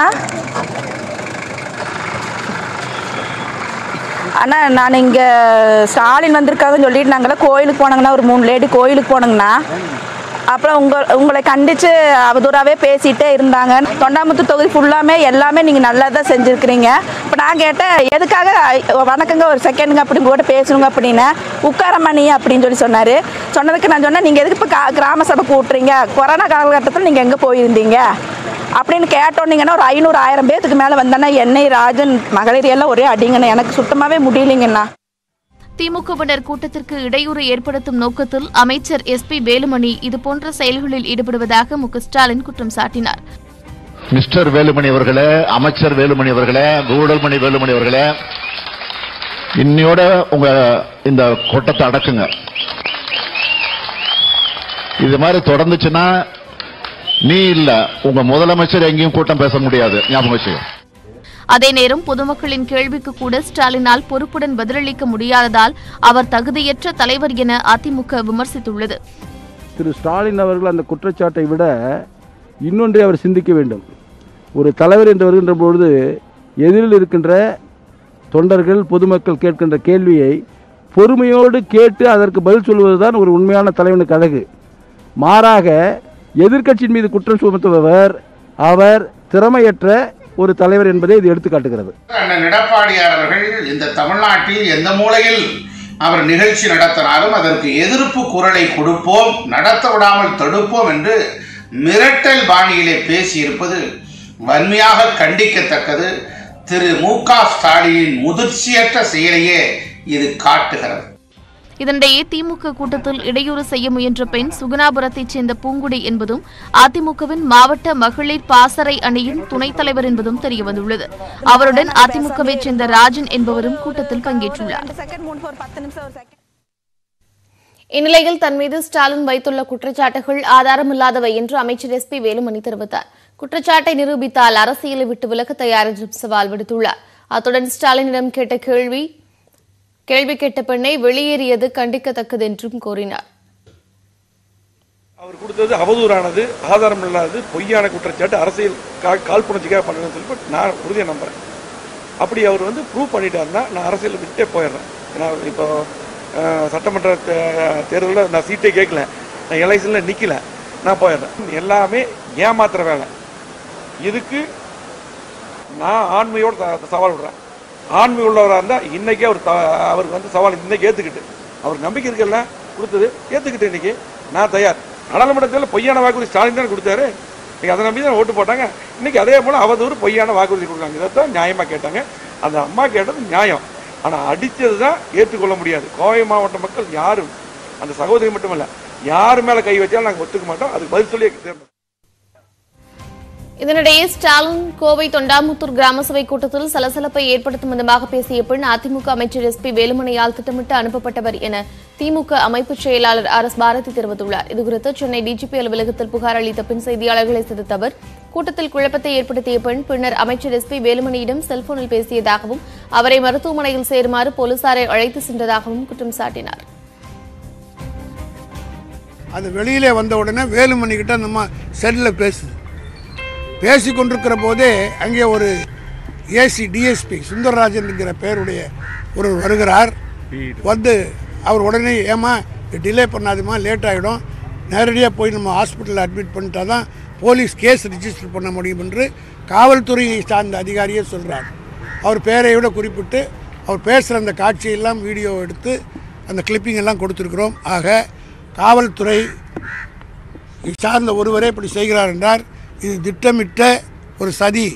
அண்ணா நான் இங்கே ஸ்டாலின் வந்திருக்காங்கன்னு சொல்லிட்டு நாங்களாம் கோயிலுக்கு போனாங்கண்ணா ஒரு மூணு லேடி கோயிலுக்கு போனோங்கண்ணா அப்புறம் உங்கள் உங்களை கண்டித்து அவதூறாகவே பேசிகிட்டே இருந்தாங்க தொண்டாமுத்தூர் தொகுதி ஃபுல்லாமே எல்லாமே நீங்கள் நல்லா தான் செஞ்சுருக்கிறீங்க இப்போ நான் கேட்டேன் எதுக்காக ஐ- வணக்கங்க ஒரு செகண்டுங்க அப்படி கூட பேசணுங்க அப்படின்னு உட்காரமணி அப்படின்னு சொல்லி சொன்னார் சொன்னதுக்கு நான் சொன்னேன் நீங்கள் எதுக்கு இப்போ கா கிராம சபை கூட்டுறீங்க கொரோனா காலகட்டத்தில் நீங்கள் எங்கே போயிருந்தீங்க அப்படின்னு கேட்டோன்னீங்கன்னா ஒரு ஐநூறு ஆயிரம் பேத்துக்கு மேலே வந்தேன்னா என்னை ராஜன் மகளிர் எல்லாம் ஒரே அடிங்கண்ணா எனக்கு சுத்தமாகவே முடியலைங்கண்ணா திமுகவினர் கூட்டத்திற்கு இடையூறு ஏற்படுத்தும் நோக்கத்தில் அமைச்சர் எஸ் பி வேலுமணி இதுபோன்ற செயல்களில் ஈடுபடுவதாக மு க ஸ்டாலின் குற்றம் சாட்டினார் மிஸ்டர் வேலுமணி அவர்களே அமைச்சர் வேலுமணி அவர்களே கூடல்மணி வேலுமணி அவர்களே இன்னையோட உங்க இந்த கூட்டத்தை அடக்குங்க இது மாதிரி தொடர்ந்துச்சுன்னா நீ இல்ல உங்க முதலமைச்சர் எங்கேயும் கூட்டம் பேச முடியாது ஞாபகம் வச்சுக்கோ அதே நேரம் பொதுமக்களின் கேள்விக்கு கூட ஸ்டாலினால் பொறுப்புடன் பதிலளிக்க முடியாததால் அவர் தகுதியற்ற தலைவர் என அதிமுக விமர்சித்துள்ளது திரு ஸ்டாலின் அவர்கள் அந்த குற்றச்சாட்டை விட இன்னொன்றை அவர் சிந்திக்க வேண்டும் ஒரு தலைவர் என்று வருகின்ற பொழுது எதிரில் இருக்கின்ற தொண்டர்கள் பொதுமக்கள் கேட்கின்ற கேள்வியை பொறுமையோடு கேட்டு அதற்கு பதில் சொல்வதுதான் ஒரு உண்மையான தலைவனுக்கு அழகு மாறாக எதிர்க்கட்சியின் மீது குற்றம் சுமத்துபவர் அவர் திறமையற்ற ஒரு தலைவர் என்பதை இது எடுத்து காட்டுகிறது அண்ணன் எடப்பாடியார் அவர்கள் இந்த தமிழ்நாட்டில் எந்த மூலையில் அவர் நிகழ்ச்சி நடத்தினாலும் அதற்கு எதிர்ப்பு குரலை கொடுப்போம் நடத்த விடாமல் தடுப்போம் என்று மிரட்டல் பாணியிலே பேசியிருப்பது வன்மையாக கண்டிக்கத்தக்கது திரு மு க ஸ்டாலினின் முதிர்ச்சியற்ற செயலையே இது காட்டுகிறது இதனிடையே திமுக கூட்டத்தில் இடையூறு செய்ய முயன்ற பெண் சுகுணாபுரத்தைச் சேர்ந்த பூங்குடி என்பதும் அதிமுகவின் மாவட்ட மகளிர் பாசறை அணியின் துணைத் தலைவர் என்பதும் தெரியவந்துள்ளது அவருடன் அதிமுகவைச் சேர்ந்த ராஜன் என்பவரும் கூட்டத்தில் பங்கேற்றுள்ளார் இந்நிலையில் தன் மீது ஸ்டாலின் வைத்துள்ள குற்றச்சாட்டுகள் ஆதாரமில்லாதவை என்று அமைச்சர் எஸ் பி வேலுமணி தெரிவித்தார் குற்றச்சாட்டை நிரூபித்தால் அரசியலை விட்டு விலக தயார் என்றும் சவால் விடுத்துள்ளார் அத்துடன் ஸ்டாலினிடம் கேட்ட கேள்வி கேள்வி கேட்ட பெண்ணை வெளியேறியது கண்டிக்கத்தக்கது என்றும் கூறினார் அவர் கொடுத்தது அவதூறானது ஆதாரம் இல்லாதது பொய்யான குற்றச்சாட்டு அரசியல் கா- காழ்ப்புணர்ச்சிக்காக பண்ணணும்னு சொல்லி நான் உறுதியாக நம்புறேன் அப்படி அவர் வந்து ப்ரூவ் பண்ணிட்டாருன்னா நான் அரசியலை விட்டே போயிடுறேன் ஏன்னா இப்போ அஹ், சட்டமன்ற தே- தேர்தலில் நான் சீட்டே கேட்கல நான் எலெக்ஷனில் நிற்கல நான் போயிடுறேன் எல்லாமே ஏமாத்துற வேலை இதுக்கு நான் ஆண்மையோட ச- சவால் விடுறேன் ஆண்மை உள்ளவராக இருந்தால் இன்னைக்கே அவர் த- அவருக்கு வந்து சவால் இன்னைக்கு ஏற்றுக்கிட்டு அவர் நம்பிக்கை இருக்குல்ல கொடுத்தது ஏற்றுக்கிட்டு இன்னைக்கு நான் தயார் நாடாளுமன்றத்தில் பொய்யான வாக்குறுதி ஸ்டாலின் தான் கொடுத்தாரு இன்னைக்கு அதை நம்பி தான் ஓட்டு போட்டாங்க இன்னைக்கு அதே போல் அவதூறு பொய்யான வாக்குறுதி கொடுக்குறாங்க இதைத்தான் நியாயமாக கேட்டாங்க அந்த அம்மா கேட்டது நியாயம் ஆனால் அடித்தது தான் ஏற்றுக்கொள்ள முடியாது கோவை மாவட்ட மக்கள் யாரும் அந்த சகோதரி மட்டுமல்ல யார் மேலே கை வச்சாலும் நாங்கள் ஒத்துக்க மாட்டோம் அதுக்கு பதில் சொல்லி தேர்ந்தோம் இதனிடையே ஸ்டாலின் கோவை தொண்டாமுத்தூர் கிராம சபை கூட்டத்தில் சலசலப்பை ஏற்படுத்தும் விதமாக பேசிய பெண் அதிமுக அமைச்சர் எஸ் பி வேலுமணியால் திட்டமிட்டு அனுப்பப்பட்டவர் என திமுக அமைப்பு செயலாளர் ஆர் எஸ் பாரதி தெரிவித்துள்ளார் இதுகுறித்து சென்னை டிஜிபி அலுவலகத்தில் புகார் அளித்த பின் செய்தியாளர்களை சந்தித்த அவர் கூட்டத்தில் குழப்பத்தை ஏற்படுத்திய பெண் பின்னர் அமைச்சர் எஸ் பி வேலுமணியிடம் செல்போனில் பேசியதாகவும் அவரை மருத்துவமனையில் சேருமாறு போலீசாரை அழைத்து சென்றதாகவும் குற்றம் சாட்டினார் அது வெளியிலே வந்த உடனே வேலுமணி கிட்ட நம்ம செல்லில் பேசுது பேசி கொண்டிருக்கிற போதே அங்கே ஒரு ஏசி டிஎஸ்பி சுந்தரராஜன்ங்கிற பேருடைய ஒரு வருகிறார் வந்து அவர் உடனே ஏமா டிலே பண்ணாதுமா லேட் ஆகிடும் நேரடியாக போய் நம்ம ஹாஸ்பிட்டலில் அட்மிட் பண்ணிட்டா தான் போலீஸ் கேஸ் ரிஜிஸ்டர் பண்ண முடியும் என்று காவல்துறையை சார்ந்த அதிகாரியே சொல்கிறார் அவர் பேரை விட குறிப்பிட்டு அவர் பேசுகிற அந்த காட்சியெல்லாம் வீடியோ எடுத்து அந்த கிளிப்பிங் எல்லாம் கொடுத்துருக்குறோம் ஆக காவல்துறை சார்ந்த ஒருவரே இப்படி செய்கிறார் என்றார் இது திட்டமிட்ட ஒரு சதி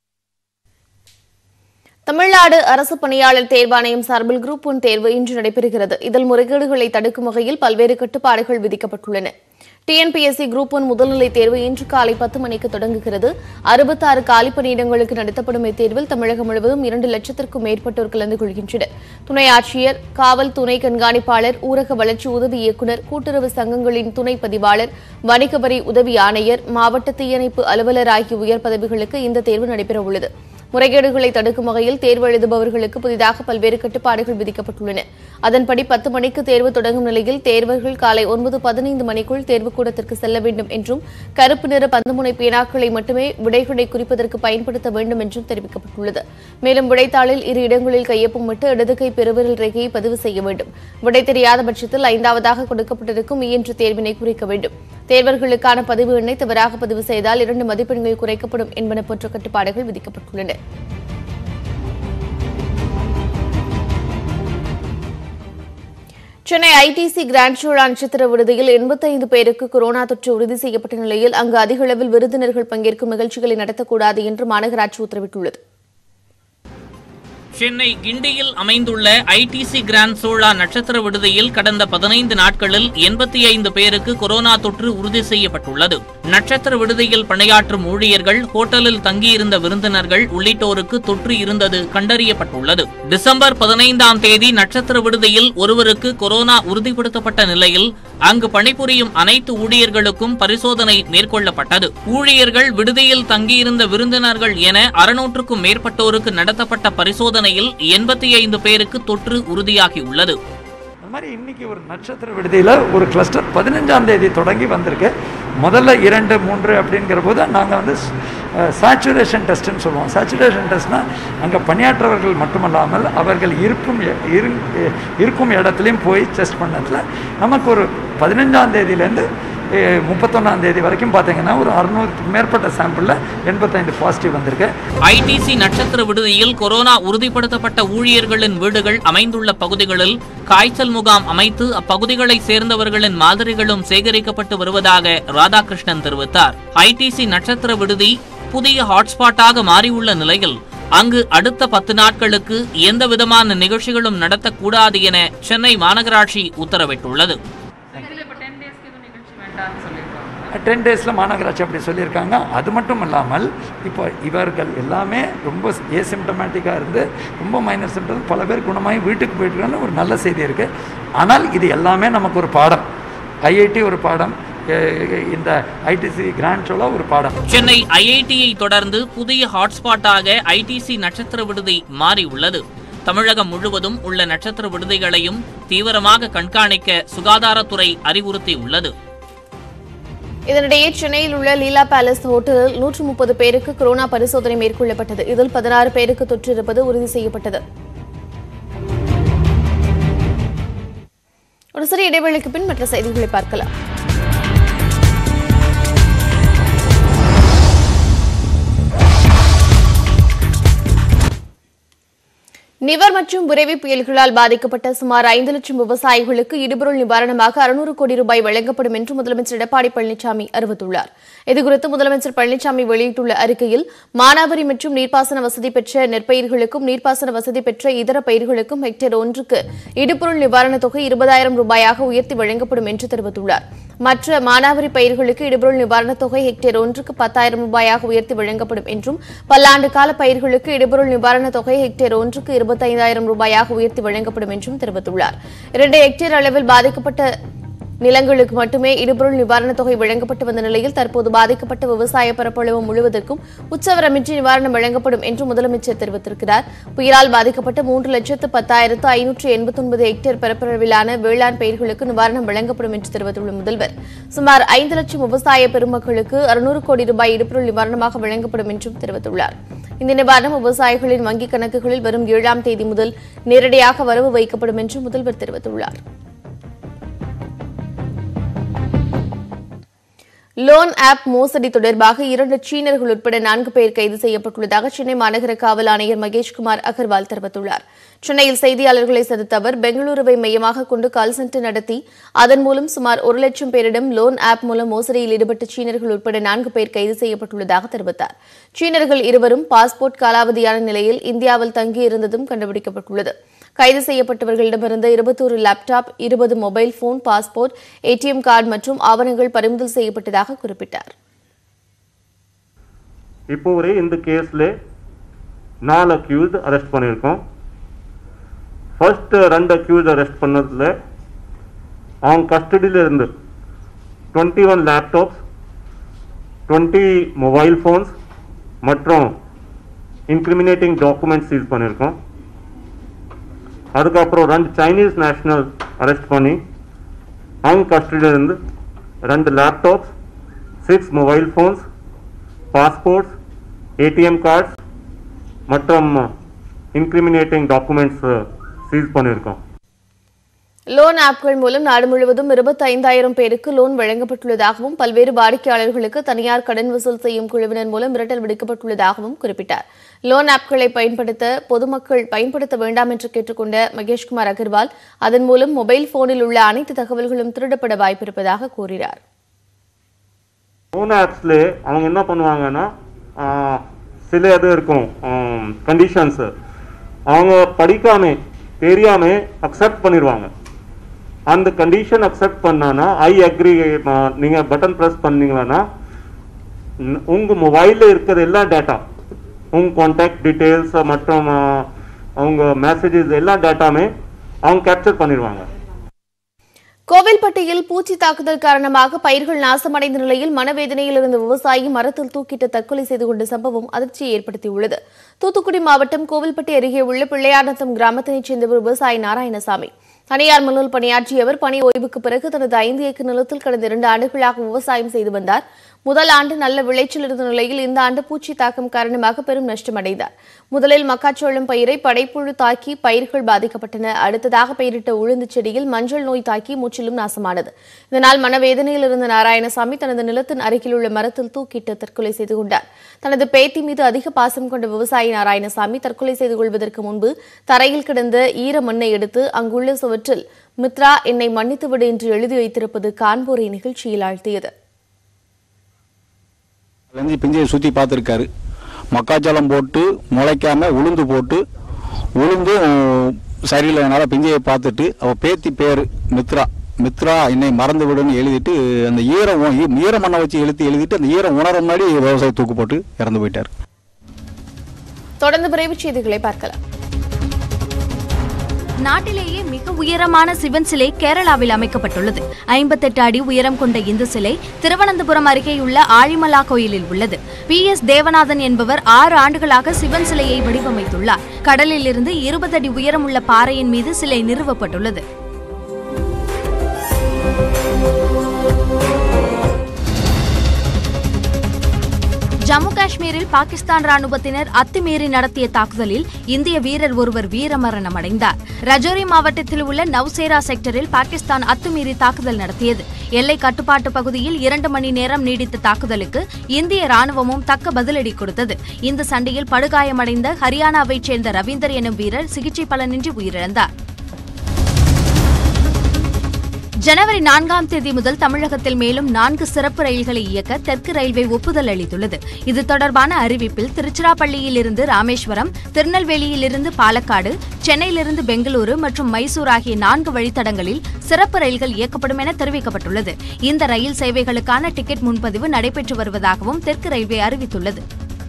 தமிழ்நாடு அரசு பணியாளர் தேர்வாணையம் சார்பில் குரூப் ஒன் தேர்வு இன்று நடைபெறுகிறது இதில் முறைகேடுகளை தடுக்கும் வகையில் பல்வேறு கட்டுப்பாடுகள் விதிக்கப்பட்டுள்ளன டிஎன்பிஎஸ்சி குரூப் ஒன் முதல்நிலை தேர்வு இன்று காலை பத்து மணிக்கு தொடங்குகிறது அறுபத்தாறு காலி பணியிடங்களுக்கு நடத்தப்படும் இத்தேர்வில் தமிழகம் முழுவதும் இரண்டு லட்சத்திற்கும் மேற்பட்டோர் கலந்து கொள்கின்றனர் துணை ஆட்சியர் காவல் துணை கண்காணிப்பாளர் ஊரக வளர்ச்சி உதவி இயக்குநர் கூட்டுறவு சங்கங்களின் துணை பதிவாளர் வணிக வரி உதவி ஆணையர் மாவட்ட தீயணைப்பு அலுவலர் ஆகிய உயர் பதவிகளுக்கு இந்த தேர்வு நடைபெறவுள்ளது முறைகேடுகளை தடுக்கும் வகையில் தேர்வு எழுதுபவர்களுக்கு புதிதாக பல்வேறு கட்டுப்பாடுகள் விதிக்கப்பட்டுள்ளன அதன்படி பத்து மணிக்கு தேர்வு தொடங்கும் நிலையில் தேர்வர்கள் காலை ஒன்பது பதினைந்து மணிக்குள் தேர்வு கூடத்திற்கு செல்ல வேண்டும் என்றும் கருப்பு நிற பந்துமுனை பேனாக்களை மட்டுமே விடைகளை குறிப்பதற்கு பயன்படுத்த வேண்டும் என்றும் தெரிவிக்கப்பட்டுள்ளது மேலும் விடைத்தாளில் இரு இடங்களில் கையொப்பமிட்டு இடது கை பெருவிரல் ரேகையை பதிவு செய்ய வேண்டும் விடை தெரியாத பட்சத்தில் ஐந்தாவதாக கொடுக்கப்பட்டிருக்கும் இ என்ற தேர்வினை குறிக்க வேண்டும் தேர்வர்களுக்கான பதிவு எண்ணை தவறாக பதிவு செய்தால் இரண்டு மதிப்பெண்கள் குறைக்கப்படும் என்பன போன்ற கட்டுப்பாடுகள் விதிக்கப்பட்டுள்ளன சென்னை ஐடிசி கிராண்ட் ஷோலா நட்சத்திர விடுதியில் எண்பத்தைந்து பேருக்கு கொரோனா தொற்று உறுதி செய்யப்பட்ட நிலையில் அங்கு அதிக அளவில் விருந்தினர்கள் பங்கேற்கும் நிகழ்ச்சிகளை நடத்தக்கூடாது என்று மாநகராட்சி உத்தரவிட்டுள்ளது சென்னை கிண்டியில் அமைந்துள்ள ஐடிசி கிராண்ட் சோழா நட்சத்திர விடுதியில் கடந்த பதினைந்து நாட்களில் எண்பத்தி ஐந்து பேருக்கு கொரோனா தொற்று உறுதி செய்யப்பட்டுள்ளது நட்சத்திர விடுதியில் பணியாற்றும் ஊழியர்கள் ஹோட்டலில் தங்கியிருந்த விருந்தினர்கள் உள்ளிட்டோருக்கு தொற்று இருந்தது கண்டறியப்பட்டுள்ளது டிசம்பர் பதினைந்தாம் தேதி நட்சத்திர விடுதியில் ஒருவருக்கு கொரோனா உறுதிப்படுத்தப்பட்ட நிலையில் அங்கு பணிபுரியும் அனைத்து ஊழியர்களுக்கும் பரிசோதனை மேற்கொள்ளப்பட்டது ஊழியர்கள் விடுதியில் தங்கியிருந்த விருந்தினர்கள் என அறுநூற்றுக்கும் மேற்பட்டோருக்கு நடத்தப்பட்ட பரிசோதனையில் எண்பத்தி ஐந்து பேருக்கு தொற்று உறுதியாகியுள்ளது இந்த மாதிரி இன்னைக்கு ஒரு நட்சத்திர விடுதியில் ஒரு கிளஸ்டர் பதினஞ்சாம் தேதி தொடங்கி வந்திருக்கு முதல்ல இரண்டு மூன்று அப்படிங்கிற போது நாங்கள் வந்து சேச்சுரேஷன் டெஸ்ட்னு சொல்லுவோம் சேச்சுரேஷன் டெஸ்ட்னா அங்கே பணியாற்றவர்கள் மட்டுமல்லாமல் அவர்கள் இருக்கும் இ- இரு- இருக்கும் இடத்துலையும் போய் டெஸ்ட் பண்ணதில் நமக்கு ஒரு பதினஞ்சாம் தேதியிலேருந்து முப்பத்தொன்னாம் தேதி வரைக்கும் பார்த்தீங்கன்னா ஒரு அறுநூறுக்கு மேற்பட்ட சாம்பிளில் எண்பத்தைந்து பாசிட்டிவ் வந்திருக்கு ஐடிசி நட்சத்திர விடுதியில் கொரோனா உறுதிப்படுத்தப்பட்ட ஊழியர்களின் வீடுகள் அமைந்துள்ள பகுதிகளில் காய்ச்சல் முகாம் அமைத்து அப்பகுதிகளை சேர்ந்தவர்களின் மாதிரிகளும் சேகரிக்கப்பட்டு வருவதாக ராதாகிருஷ்ணன் தெரிவித்தார் ஐடிசி நட்சத்திர விடுதி புதிய ஹாட்ஸ்பாட்டாக மாறியுள்ள நிலையில் அங்கு அடுத்த பத்து நாட்களுக்கு எந்த விதமான நிகழ்ச்சிகளும் நடத்தக்கூடாது என சென்னை மாநகராட்சி உத்தரவிட்டுள்ளது டென் டேஸில் மாநகராட்சி அப்படி சொல்லியிருக்காங்க அது மட்டும் இல்லாமல் இப்போ இவர்கள் எல்லாமே ரொம்ப ஏசிம்டமேட்டிக்காக இருந்து ரொம்ப மைனர் சிம்டம் பல பேர் குணமாகி வீட்டுக்கு போயிட்டுருக்காங்க ஒரு நல்ல செய்தி இருக்குது ஆனால் இது எல்லாமே நமக்கு ஒரு பாடம் ஐஐடி ஒரு பாடம் எ- இந்த ஐடிசி கிராண்ட் ஷோலா ஒரு பாடம் சென்னை ஐஐடியை தொடர்ந்து புதிய ஹாட்ஸ்பாட்டாக ஐடிசி நட்சத்திர விடுதி மாறியுள்ளது தமிழகம் முழுவதும் உள்ள நட்சத்திர விடுதிகளையும் தீவிரமாக கண்காணிக்க சுகாதாரத்துறை அறிவுறுத்தியுள்ளது இதனிடையே சென்னையில் உள்ள லீலா பேலஸ் ஹோட்டலில் நூற்று முப்பது பேருக்கு கொரோனா பரிசோதனை மேற்கொள்ளப்பட்டது இதில் பதினாறு பேருக்கு தொற்று இருப்பது உறுதி செய்யப்பட்டது ஒரு சிறிய இடைவெளிக்கு பின் மற்ற செய்திகளை பார்க்கலாம் நிவர் மற்றும் புரெவி புயல்களால் பாதிக்கப்பட்ட சுமார் ஐந்து லட்சம் விவசாயிகளுக்கு இடுபொருள் நிவாரணமாக அறுநூறு கோடி ரூபாய் வழங்கப்படும் என்று முதலமைச்சர் எடப்பாடி பழனிசாமி அறிவித்துள்ளார் இதுகுறித்து முதலமைச்சர் பழனிசாமி வெளியிட்டுள்ள அறிக்கையில் மானாவாரி மற்றும் நீர்ப்பாசன வசதி பெற்ற நெற்பயிர்களுக்கும் நீர்ப்பாசன வசதி பெற்ற இதர பயிர்களுக்கும் ஹெக்டேர் ஒன்றுக்கு இடுபொருள் நிவாரணத் தொகை இருபதாயிரம் ரூபாயாக உயர்த்தி வழங்கப்படும் என்று தெரிவித்துள்ளார் மற்ற மானாவாரி பயிர்களுக்கு இடுபொருள் நிவாரணத் தொகை ஹெக்டேர் ஒன்றுக்கு பத்தாயிரம் ரூபாயாக உயர்த்தி வழங்கப்படும் என்றும் பல்லாண்டு கால பயிர்களுக்கு இடுபொருள் நிவாரணத் தொகை ஹெக்டேர் ஒன்றுக்கு இருபத்தைந்தாயிரம் ரூபாயாக உயர்த்தி வழங்கப்படும் என்றும் தெரிவித்துள்ளார் இரண்டு ஹெக்டேர் அளவில் பாதிக்கப்பட்ட நிலங்களுக்கு மட்டுமே இடுபொருள் நிவாரணத் தொகை வழங்கப்பட்டு வந்த நிலையில் தற்போது பாதிக்கப்பட்ட விவசாய பரப்பளவு முழுவதற்கும் உச்சவரமின்றி நிவாரணம் வழங்கப்படும் என்று முதலமைச்சர் தெரிவித்திருக்கிறார் புயலால் பாதிக்கப்பட்ட மூன்று லட்சத்து பத்தாயிரத்து ஐநூற்று எண்பத்தொன்பது ஹெக்டேர் பரப்பளவிலான வேளாண் பயிர்களுக்கு நிவாரணம் வழங்கப்படும் என்று தெரிவித்துள்ள முதல்வர் சுமார் ஐந்து லட்சம் விவசாய பெருமக்களுக்கு அறுநூறு கோடி ரூபாய் இடுபொருள் நிவாரணமாக வழங்கப்படும் என்றும் தெரிவித்துள்ளார் இந்த நிவாரணம் விவசாயிகளின் வங்கிக் கணக்குகளில் வரும் ஏழாம் தேதி முதல் நேரடியாக வரவு வைக்கப்படும் என்று முதல்வர் தெரிவித்துள்ளார் லோன் ஆப் மோசடி தொடர்பாக இரண்டு சீனர்கள் உட்பட நான்கு பேர் கைது செய்யப்பட்டுள்ளதாக சென்னை மாநகர காவல் ஆணையர் மகேஷ்குமார் அகர்வால் தெரிவித்துள்ளார் சென்னையில் செய்தியாளர்களை சந்தித்த அவர் பெங்களூருவை மையமாக கொண்டு கால் சென்டர் நடத்தி அதன் மூலம் சுமார் ஒரு லட்சம் பேரிடம் லோன் ஆப் மூலம் மோசடியில் ஈடுபட்ட சீனர்கள் உட்பட நான்கு பேர் கைது செய்யப்பட்டுள்ளதாக தெரிவித்தார் சீனர்கள் இருவரும் பாஸ்போர்ட் காலாவதியான நிலையில் இந்தியாவில் தங்கியிருந்ததும் கண்டுபிடிக்கப்பட்டுள்ளது கைது செய்யப்பட்டவர்களிடமிருந்து இருபத்தோரு லேப்டாப் இருபது mobile phone passport ATM card மற்றும் ஆவணங்கள் பறிமுதல் செய்யப்பட்டதாக குறிப்பிட்டார் இப்போ வரை இந்த கேஸில் நாலு அக்யூஸ்ட் அரெஸ்ட் பண்ணியிருக்கோம் ஃபர்ஸ்ட் ரெண்டு அக்யூஸ்ட் அரெஸ்ட் பண்ணதில் அவங்க கஸ்டடியில் இருந்து twenty one laptops twenty mobile phones மற்றும் இன்க்ரிமினேட்டிங் டாக்குமெண்ட்ஸ் சீஸ் பண்ணியிருக்கோம் அதுக்கப்புறம் ரெண்டு சைனீஸ் நேஷனல் அரெஸ்ட் பண்ணி அவங்க கஸ்டடியில் இருந்து ரெண்டு laptops six mobile phones passports ATM cards மற்றும் இன்க்ரிமினேட்டிங் டாக்குமெண்ட்ஸ் சீஸ் பண்ணியிருக்கோம் லோன் ஆப்கள் மூலம் நாடு முழுவதும் இருபத்தைந்தாயிரம் பேருக்கு லோன் வழங்கப்பட்டுள்ளதாகவும் பல்வேறு வாடிக்கையாளர்களுக்கு தனியார் கடன் வசூல் செய்யும் குழுவினர் மூலம் மிரட்டல் விடுக்கப்பட்டுள்ளதாகவும் குறிப்பிட்டார் லோன் ஆப்களை பயன்படுத்த பொதுமக்கள் பயன்படுத்த வேண்டாம் என்று கேட்டுக்கொண்ட மகேஷ்குமார் அகர்வால் அதன் மூலம் மொபைல் போனில் உள்ள அனைத்து தகவல்களும் திருடப்பட வாய்ப்பிருப்பதாக கூறினார் லோன் ஆப்ஸில் அவங்க என்ன பண்ணுவாங்கன்னா ஆஹ், சில இது இருக்கும் கண்டிஷன்ஸு அவங்க படிக்காம தெரியாம அக்செப்ட் பண்ணிடுவாங்க அந்த கண்டிஷன் அக்செப்ட் பண்ணானா ஐ அக்ரி நீங்கள் பட்டன் ப்ரெஸ் பண்ணீங்கன்னா ந- உங்க மொபைலில் இருக்கிற எல்லா டேட்டா உங்க கான்டாக்ட் டீட்டெயில்ஸ் மற்றும் ஆஹ், அவங்க மெசேஜஸ் எல்லா டேட்டாமே அவங்க கேப்சர் பண்ணிடுவாங்க கோவில்பட்டியில் பூச்சி தாக்குதல் காரணமாக பயிர்கள் நாசமடைந்த நிலையில் மனவேதனையில் இருந்த விவசாயி மரத்தில் தூக்கிட்டு தற்கொலை செய்து கொண்ட சம்பவம் அதிர்ச்சியை ஏற்படுத்தியுள்ளது தூத்துக்குடி மாவட்டம் கோவில்பட்டி அருகே உள்ள பிள்ளையார்நத்தம் கிராமத்தினைச் சேர்ந்தவர் விவசாயி நாராயணசாமி தனியார் மில்லில் பணியாற்றிய அவர் பணி ஓய்வுக்கு பிறகு தனது ஐந்து ஏக்கர் நிலத்தில் கடந்த இரண்டு ஆண்டுகளாக விவசாயம் செய்து வந்தார் முதல் ஆண்டு நல்ல விளைச்சல் இருந்த நிலையில் இந்த ஆண்டு பூச்சி தாக்கம் காரணமாக பெரும் நஷ்டமடைந்தார் முதலில் மக்காச்சோளம் பயிரை படைப்புழு தாக்கி பயிர்கள் பாதிக்கப்பட்டன அடுத்ததாக பயிரிட்ட உளுந்து செடியில் மஞ்சள் நோய் தாக்கி முற்றிலும் நாசமானது இதனால் மனவேதனையில் இருந்த நாராயணசாமி தனது நிலத்தின் அருகில் உள்ள மரத்தில் தூக்கிட்டு தற்கொலை செய்து கொண்டார் தனது பேத்தி மீது அதிக பாசம் கொண்ட விவசாயி நாராயணசாமி தற்கொலை செய்து கொள்வதற்கு முன்பு தரையில் கிடந்த ஈர மண்ணை எடுத்து அங்குள்ள சுவற்றில் மித்ரா என்னை மன்னித்துவிடு என்று எழுதி வைத்திருப்பது காண்போரை நிகழ்ச்சியில் ஆழ்த்தியது வந்து பிஞ்சையை சுற்றி பார்த்துருக்காரு மக்காச்சோளம் போட்டு முளைக்காம உளுந்து போட்டு உளுந்தும் சரியில்லைனால பிஞ்சையை பார்த்துட்டு அவள் பேத்தி பேர் மித்ரா மித்ரா என்னை மறந்து விடுன்னு எழுதிட்டு அந்த ஈரம் உ- ஈ- ஈர மண்ணை வச்சு எழுத்து எழுதிட்டு அந்த ஈரம் உணர முன்னாடி விவசாயி தூக்கு போட்டு இறந்து போயிட்டார் தொடர்ந்து விரைவுச் செய்திகளை பார்க்கலாம் நாட்டிலேயே மிக உயரமான சிவன் சிலை கேரளாவில் அமைக்கப்பட்டுள்ளது ஐம்பத்தெட்டு அடி உயரம் கொண்ட இந்த சிலை திருவனந்தபுரம் அருகேயுள்ள ஆழிமலா கோயிலில் உள்ளது பி எஸ் தேவநாதன் என்பவர் ஆறு ஆண்டுகளாக சிவன் சிலையை வடிவமைத்துள்ளார் கடலில் இருந்து இருபது அடி உயரம் உள்ள பாறையின் மீது சிலை நிறுவப்பட்டுள்ளது ஜம்மு காஷ்மீரில் பாகிஸ்தான் ராணுவத்தினர் அத்துமீறி நடத்திய தாக்குதலில் இந்திய வீரர் ஒருவர் வீரமரணம் அடைந்தார் ரஜோரி மாவட்டத்தில் உள்ள நவ்சேரா செக்டரில் பாகிஸ்தான் அத்துமீறி தாக்குதல் நடத்தியது எல்லை கட்டுப்பாட்டு பகுதியில் இரண்டு மணி நேரம் நீடித்த தாக்குதலுக்கு இந்திய ராணுவமும் தக்க பதிலடி கொடுத்தது இந்த சண்டையில் படுகாயமடைந்த ஹரியானாவைச் சேர்ந்த ரவீந்தர் எனும் வீரர் சிகிச்சை பலனின்றி உயிரிழந்தார் ஜனவரி நான்காம் தேதி முதல் தமிழகத்தில் மேலும் நான்கு சிறப்பு ரயில்களை இயக்க தெற்கு ரயில்வே ஒப்புதல் அளித்துள்ளது இது தொடர்பான அறிவிப்பில் திருச்சிராப்பள்ளியில் இருந்து ராமேஸ்வரம் திருநெல்வேலியிலிருந்து பாலக்காடு சென்னையிலிருந்து பெங்களூரு மற்றும் மைசூர் ஆகிய நான்கு வழித்தடங்களில் சிறப்பு ரயில்கள் இயக்கப்படும் என தெரிவிக்கப்பட்டுள்ளது இந்த ரயில் சேவைகளுக்கான டிக்கெட் முன்பதிவு நடைபெற்று வருவதாகவும் தெற்கு ரயில்வே அறிவித்துள்ளது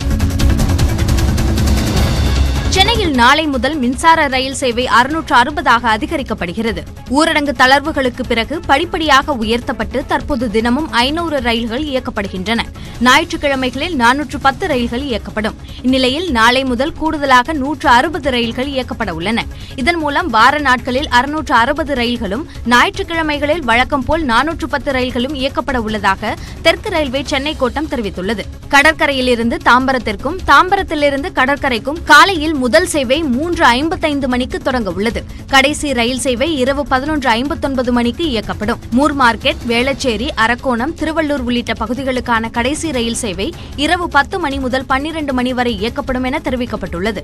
சென்னையில் நாளை முதல் மின்சார ரயில் சேவை அறுநூற்று அறுபதாக அதிகரிக்கப்படுகிறது ஊரடங்கு தளர்வுகளுக்கு பிறகு படிப்படியாக உயர்த்தப்பட்டு தற்போது தினமும் ஐநூறு ரயில்கள் இயக்கப்படுகின்றன ஞாயிற்றுக்கிழமைகளில் நானூற்று பத்து ரயில்கள் இயக்கப்படும் இந்நிலையில் நாளை முதல் கூடுதலாக நூற்று அறுபது ரயில்கள் இயக்கப்பட உள்ளன இதன் மூலம் வார நாட்களில் அறுநூற்று அறுபது ரயில்களும் ஞாயிற்றுக்கிழமைகளில் வழக்கம் போல் நானூற்று பத்து ரயில்களும் இயக்கப்பட உள்ளதாக தெற்கு ரயில்வே சென்னை கோட்டம் தெரிவித்துள்ளது கடற்கரையிலிருந்து தாம்பரத்திற்கும் தாம்பரத்திலிருந்து கடற்கரைக்கும் காலையில் முதல் சேவை மூன்று ஐம்பத்தைந்து மணிக்கு தொடங்க உள்ளது கடைசி ரயில் சேவை இரவு பதினொன்று ஐம்பத்தொன்பது மணிக்கு இயக்கப்படும் மூர் மார்க்கெட் வேளச்சேரி அரக்கோணம் திருவள்ளூர் உள்ளிட்ட பகுதிகளுக்கான கடைசி ரயில் சேவை இரவு பத்து மணி முதல் பன்னிரண்டு மணி வரை இயக்கப்படும் என தெரிவிக்கப்பட்டுள்ளது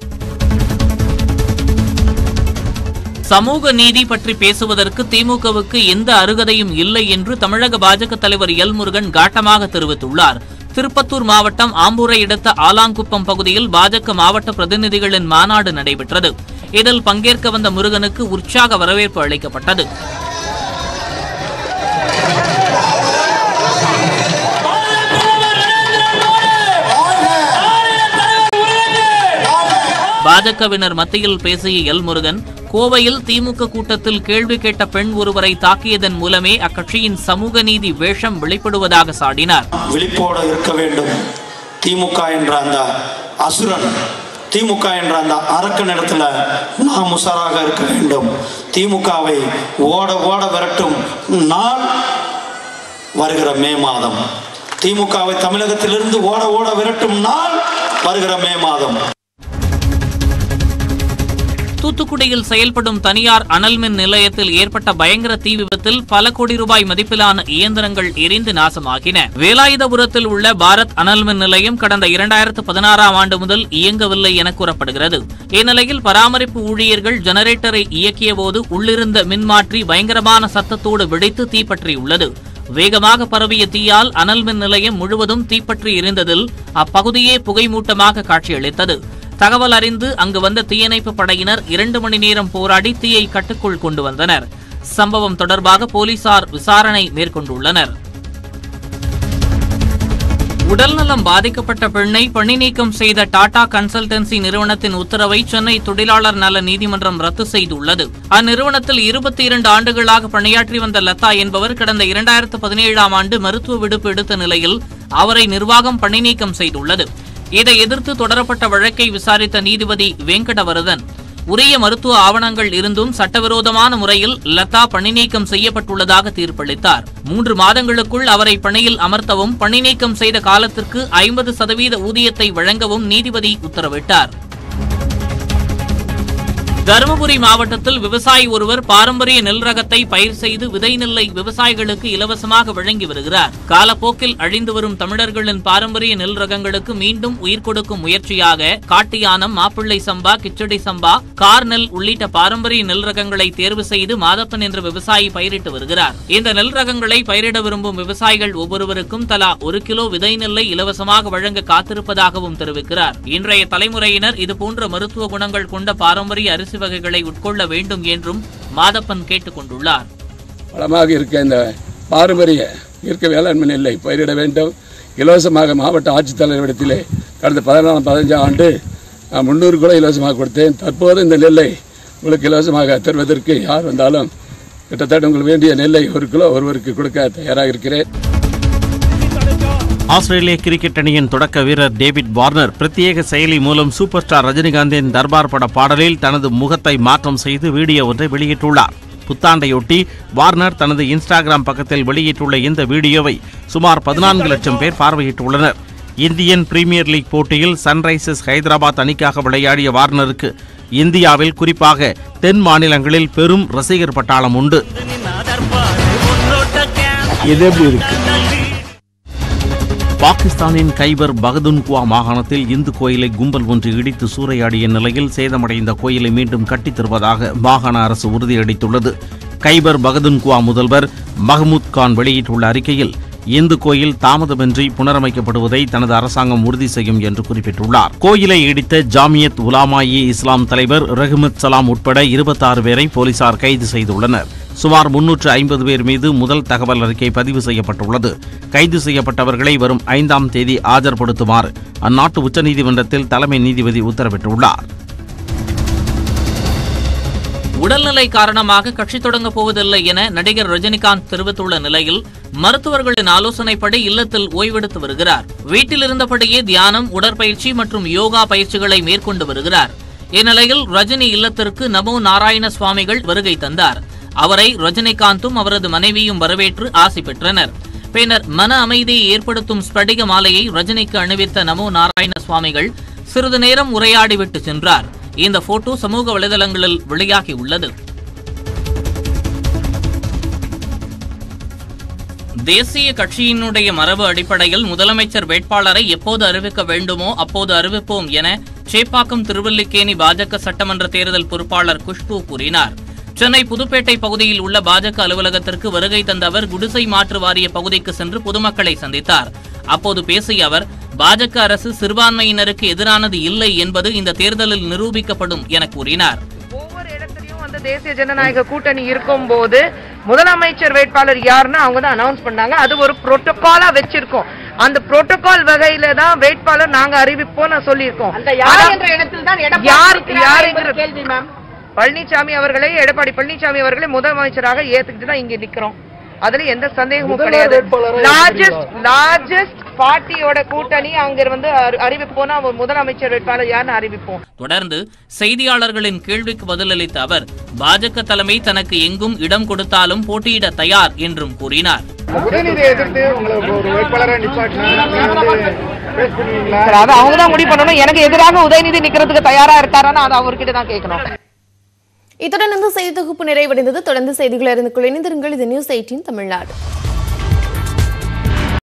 சமூக நீதி பற்றி பேசுவதற்கு திமுகவுக்கு எந்த அருகதையும் இல்லை என்று தமிழக பாஜக தலைவர் எல் முருகன் காட்டமாக தெரிவித்துள்ளார் திருப்பத்தூர் மாவட்டம் ஆம்பூரை அடுத்த ஆலாங்குப்பம் பகுதியில் பாஜக மாவட்ட பிரதிநிதிகளின் மாநாடு நடைபெற்றது இதில் பங்கேற்க வந்த முருகனுக்கு உற்சாக வரவேற்பு அளிக்கப்பட்டது பாஜகவினர் மத்தியில் பேசிய எல் முருகன் கோவையில் திமுக கூட்டத்தில் கேள்வி கேட்ட பெண் ஒருவரை தாக்கியதன் மூலமே அக்கட்சியின் சமூக நீதி வேஷம் வெளிப்படுவதாக சாடினார் விழிப்போடு இருக்க வேண்டும் திமுக என்ற அந்த அசுரன் திமுக என்ற அந்த அரக்கனிடத்துல நாம் உஷாராக இருக்க வேண்டும் திமுகவை ஓட ஓட விரட்டும் நாள் வருகிற மே மாதம் திமுகவை தமிழகத்திலிருந்து ஓட ஓட விரட்டும் நாள் வருகிற மே மாதம் தூத்துக்குடியில் செயல்படும் தனியார் அனல் மின் நிலையத்தில் ஏற்பட்ட பயங்கர தீ விபத்தில் பல கோடி ரூபாய் மதிப்பிலான இயந்திரங்கள் எரிந்து நாசமாகின வேலாயுதபுரத்தில் உள்ள பாரத் அனல் மின் நிலையம் கடந்த இரண்டாயிரத்து பதினாறாம் ஆண்டு முதல் இயங்கவில்லை என கூறப்படுகிறது இந்நிலையில் பராமரிப்பு ஊழியர்கள் ஜெனரேட்டரை இயக்கிய போது உள்ளிருந்த மின்மாற்றி பயங்கரமான சத்தத்தோடு வெடித்து தீப்பற்றியுள்ளது வேகமாக பரவிய தீயால் அனல் மின் நிலையம் முழுவதும் தீப்பற்றி எரிந்ததில் அப்பகுதியே புகைமூட்டமாக காட்சியளித்தது தகவல் அறிந்து அங்கு வந்த தீயணைப்பு படையினர் இரண்டு மணி நேரம் போராடி தீயை கட்டுக்குள் கொண்டு வந்தனர் சம்பவம் தொடர்பாக போலீசார் விசாரணை மேற்கொண்டுள்ளனர் உடல்நலம் பாதிக்கப்பட்ட பெண்ணை பணி நீக்கம் செய்த டாடா கன்சல்டன்சி நிறுவனத்தின் உத்தரவை சென்னை தொழிலாளர் நல நீதிமன்றம் ரத்து செய்துள்ளது அந்நிறுவனத்தில் இருபத்தி இரண்டு ஆண்டுகளாக பணியாற்றி வந்த லதா என்பவர் கடந்த இரண்டாயிரத்து பதினேழாம் ஆண்டு மருத்துவ விடுப்பு எடுத்த நிலையில் அவரை நிர்வாகம் பணி நீக்கம் செய்துள்ளது இதை எதிர்த்து தொடரப்பட்ட வழக்கை விசாரித்த நீதிபதி வெங்கடவரதன் உரிய மருத்துவ ஆவணங்கள் இருந்தும் சட்டவிரோதமான முறையில் லதா பணி நீக்கம் செய்யப்பட்டுள்ளதாக தீர்ப்பளித்தார் மூன்று மாதங்களுக்குள் அவரை பணியில் அமர்த்தவும் பணி நீக்கம் செய்த காலத்திற்கு ஐம்பது சதவீத ஊதியத்தை வழங்கவும் நீதிபதி உத்தரவிட்டார் தருமபுரி மாவட்டத்தில் விவசாயி ஒருவர் பாரம்பரிய நெல் ரகத்தை பயிர் செய்து விதை நெல்லை விவசாயிகளுக்கு இலவசமாக வழங்கி வருகிறார் காலப்போக்கில் அழிந்து வரும் தமிழர்களின் பாரம்பரிய நெல் ரகங்களுக்கு மீண்டும் உயிர் கொடுக்கும் முயற்சியாக காட்டியானம் மாப்பிள்ளை சம்பா கிச்சடி சம்பா கார் நெல் உள்ளிட்ட பாரம்பரிய நெல் ரகங்களை தேர்வு செய்து மாதப்பன் என்ற விவசாயி பயிரிட்டு வருகிறார் இந்த நெல் ரகங்களை பயிரிட விரும்பும் விவசாயிகள் ஒவ்வொருவருக்கும் தலா ஒரு கிலோ விதை நெல்லை இலவசமாக வழங்க காத்திருப்பதாகவும் தெரிவிக்கிறார் இன்றைய தலைமுறையினர் இதுபோன்ற மருத்துவ குணங்கள் கொண்ட பாரம்பரிய அரிசி வகைகளை உட்கொள்ள வேண்டும் என்றும் மாதப்பன் கேட்டுக் கொண்டுள்ளார் வளமாக இருக்க இந்த பாரம்பரிய இயற்கை வேளாண்மை நெல்லை பயிரிட வேண்டும் இலவசமாக மாவட்ட ஆட்சித்தலைவரிடத்திலே கடந்த பதினாலாம் பதினஞ்சாம் ஆண்டு நான் முந்நூறு கூட இலவசமாக கொடுத்தேன் தற்போது இந்த நெல்லை உங்களுக்கு இலவசமாக தருவதற்கு யார் வந்தாலும் கிட்டத்தட்ட உங்களுக்கு வேண்டிய நெல்லை ஒரு கிலோ ஒருவருக்கு கொடுக்க தயாராக இருக்கிறேன் ஆஸ்திரேலிய கிரிக்கெட் அணியின் தொடக்க வீரர் டேவிட் வார்னர் பிரத்யேக செயலி மூலம் சூப்பர் ஸ்டார் ரஜினிகாந்தின் தர்பார் பட பாடலில் தனது முகத்தை மாற்றம் செய்து வீடியோ ஒன்றை வெளியிட்டுள்ளார் புத்தாண்டையொட்டி வார்னர் தனது இன்ஸ்டாகிராம் பக்கத்தில் வெளியிட்டுள்ள இந்த வீடியோவை சுமார் பதினான்கு லட்சம் பேர் பார்வையிட்டுள்ளனர் இந்தியன் பிரீமியர் லீக் போட்டியில் சன்ரைசர்ஸ் ஹைதராபாத் அணிக்காக விளையாடிய வார்னருக்கு இந்தியாவில் குறிப்பாக தென் மாநிலங்களில் பெரும் ரசிகர் பட்டாளம் உண்டு இது எப்படி இருக்கு பாகிஸ்தானின் கைபர் பகதுன்குவா மாகாணத்தில் இந்து கோயிலை கும்பல் ஒன்று இடித்து சூறையாடிய நிலையில் சேதமடைந்த கோயிலை மீண்டும் கட்டித் தருவதாக மாகாண அரசு உறுதியளித்துள்ளது கைபர் பகதுன்குவா முதல்வர் மஹமூத் கான் வெளியிட்டுள்ள அறிக்கையில் இந்து கோயில் தாமதமின்றி புனரமைக்கப்படுவதை தனது அரசாங்கம் உறுதி செய்யும் என்று குறிப்பிட்டுள்ளார் கோயிலை இடித்த ஜாமியத் உலாமா இ இஸ்லாம் தலைவர் ரஹ்மத் சலாம் உட்பட இருபத்தாறு பேரை போலீசார் கைது செய்துள்ளனர் சுமார் முன்னூற்று ஐம்பது பேர் மீது முதல் தகவல் அறிக்கை பதிவு செய்யப்பட்டுள்ளது கைது செய்யப்பட்டவர்களை வரும் ஐந்தாம் தேதி ஆஜர்படுத்துமாறு அந்நாட்டு உச்சநீதிமன்றத்தில் தலைமை நீதிபதி உத்தரவிட்டுள்ளார் உடல்நிலை காரணமாக கட்சி தொடங்கப் போவதில்லை என நடிகர் ரஜினிகாந்த் தெரிவித்துள்ள நிலையில் மருத்துவர்களின் ஆலோசனைப்படி இல்லத்தில் ஓய்வெடுத்து வருகிறார் வீட்டில் இருந்தபடியே தியானம் உடற்பயிற்சி மற்றும் யோகா பயிற்சிகளை மேற்கொண்டு வருகிறார் இந்நிலையில் ரஜினி இல்லத்திற்கு நமோ நாராயண சுவாமிகள் வருகை தந்தார் அவரை ரஜினிகாந்தும் அவரது மனைவியும் வரவேற்று ஆசி பெற்றனர் பின்னர் மன அமைதியை ஏற்படுத்தும் ஸ்படிக மாலையை ரஜினிக்கு அணிவித்த நமோ நாராயண சுவாமிகள் சிறிது நேரம் உரையாடிவிட்டு சென்றார் இந்த போட்டோ சமூக வலைதளங்களில் வெளியாகி உள்ளது தேசிய கட்சியினுடைய மரபு அடிப்படையில் முதலமைச்சர் வேட்பாளரை எப்போது அறிவிக்க வேண்டுமோ அப்போது அறிவிப்போம் என சேப்பாக்கம் திருவல்லிக்கேணி பாஜக சட்டமன்ற தேர்தல் பொறுப்பாளர் குஷ்பு கூறினார் சென்னை புதுப்பேட்டை பகுதியில் உள்ள பாஜக அலுவலகத்திற்கு வருகை தந்த அவர் குடிசை மாற்று வாரிய பகுதிக்கு சென்று பொதுமக்களை சந்தித்தார் அப்போது பேசிய அவர் பாஜக அரசு சிறுபான்மையினருக்கு எதிரானது இல்லை என்பது இந்த தேர்தலில் நிரூபிக்கப்படும் என கூறினார் வந்து தேசிய ஜனநாயக கூட்டணி இருக்கும்போது முதலமைச்சர் வேட்பாளர் யாருன்னு அவங்க தான் அனௌன்ஸ் பண்ணாங்க அது ஒரு புரோட்டோகாலா வச்சிருக்கோம் அந்த புரோட்டோகால் வகையில தான் வேட்பாளர் நாங்க அறிவிப்போம் நான் சொல்லியிருக்கோம் யார் ஆனா- என்ற இடத்தில் தான் எடப்பாடி யார் இருக்கிறாரா யாருங்கிற என்பது கேள்வி மேம் பழனிசாமி அவர்களை எடப்பாடி பழனிசாமி அவர்களை முதலமைச்சராக ஏத்துக்கிட்டு தான் இங்க நிக்கிறோம் அதுல எந்த சந்தேகமும் முதல்வர் கிடையாது வேட்பாளரா லார்ஜஸ்ட் ஏத்துக்கிறீங்களா? லார்ஜஸ்ட் பார்ட்டியோட கூட்டணி அங்க வந்து அறி- அறிவிப்போம்னா ஒரு முதலமைச்சர் வேட்பாளர் யாருன்னு அறிவிப்போம் தொடர்ந்து செய்தியாளர்களின் கேள்விக்கு பதிலளித்த அவர் பாஜக தலைமை தனக்கு எங்கும் இடம் கொடுத்தாலும் போட்டியிட தயார் என்றும் கூறினார் உதயநிதியை எதிர்த்து உங்களை ஒரு வேட்பாளரை நிப்பாட்டினா நீங்க வந்து பேஸ் பண்ணுவீங்களா சரி, அது அவங்க தான் முடிவு பண்ணணும் எனக்கு எதிராக உதயநிதி நிக்கிறதுக்கு தயாரா இருக்காரான்னு அதை அவர்கிட்ட தான் கேட்கணும் இத்துடன் இந்த செய்தி தொகுப்பு நிறைவடைந்தது தொடர்ந்து செய்திகளை அறிந்து கொள்ள இணைந்திருங்கள் இது நியூஸ் எயிட்டீன் தமிழ்நாடு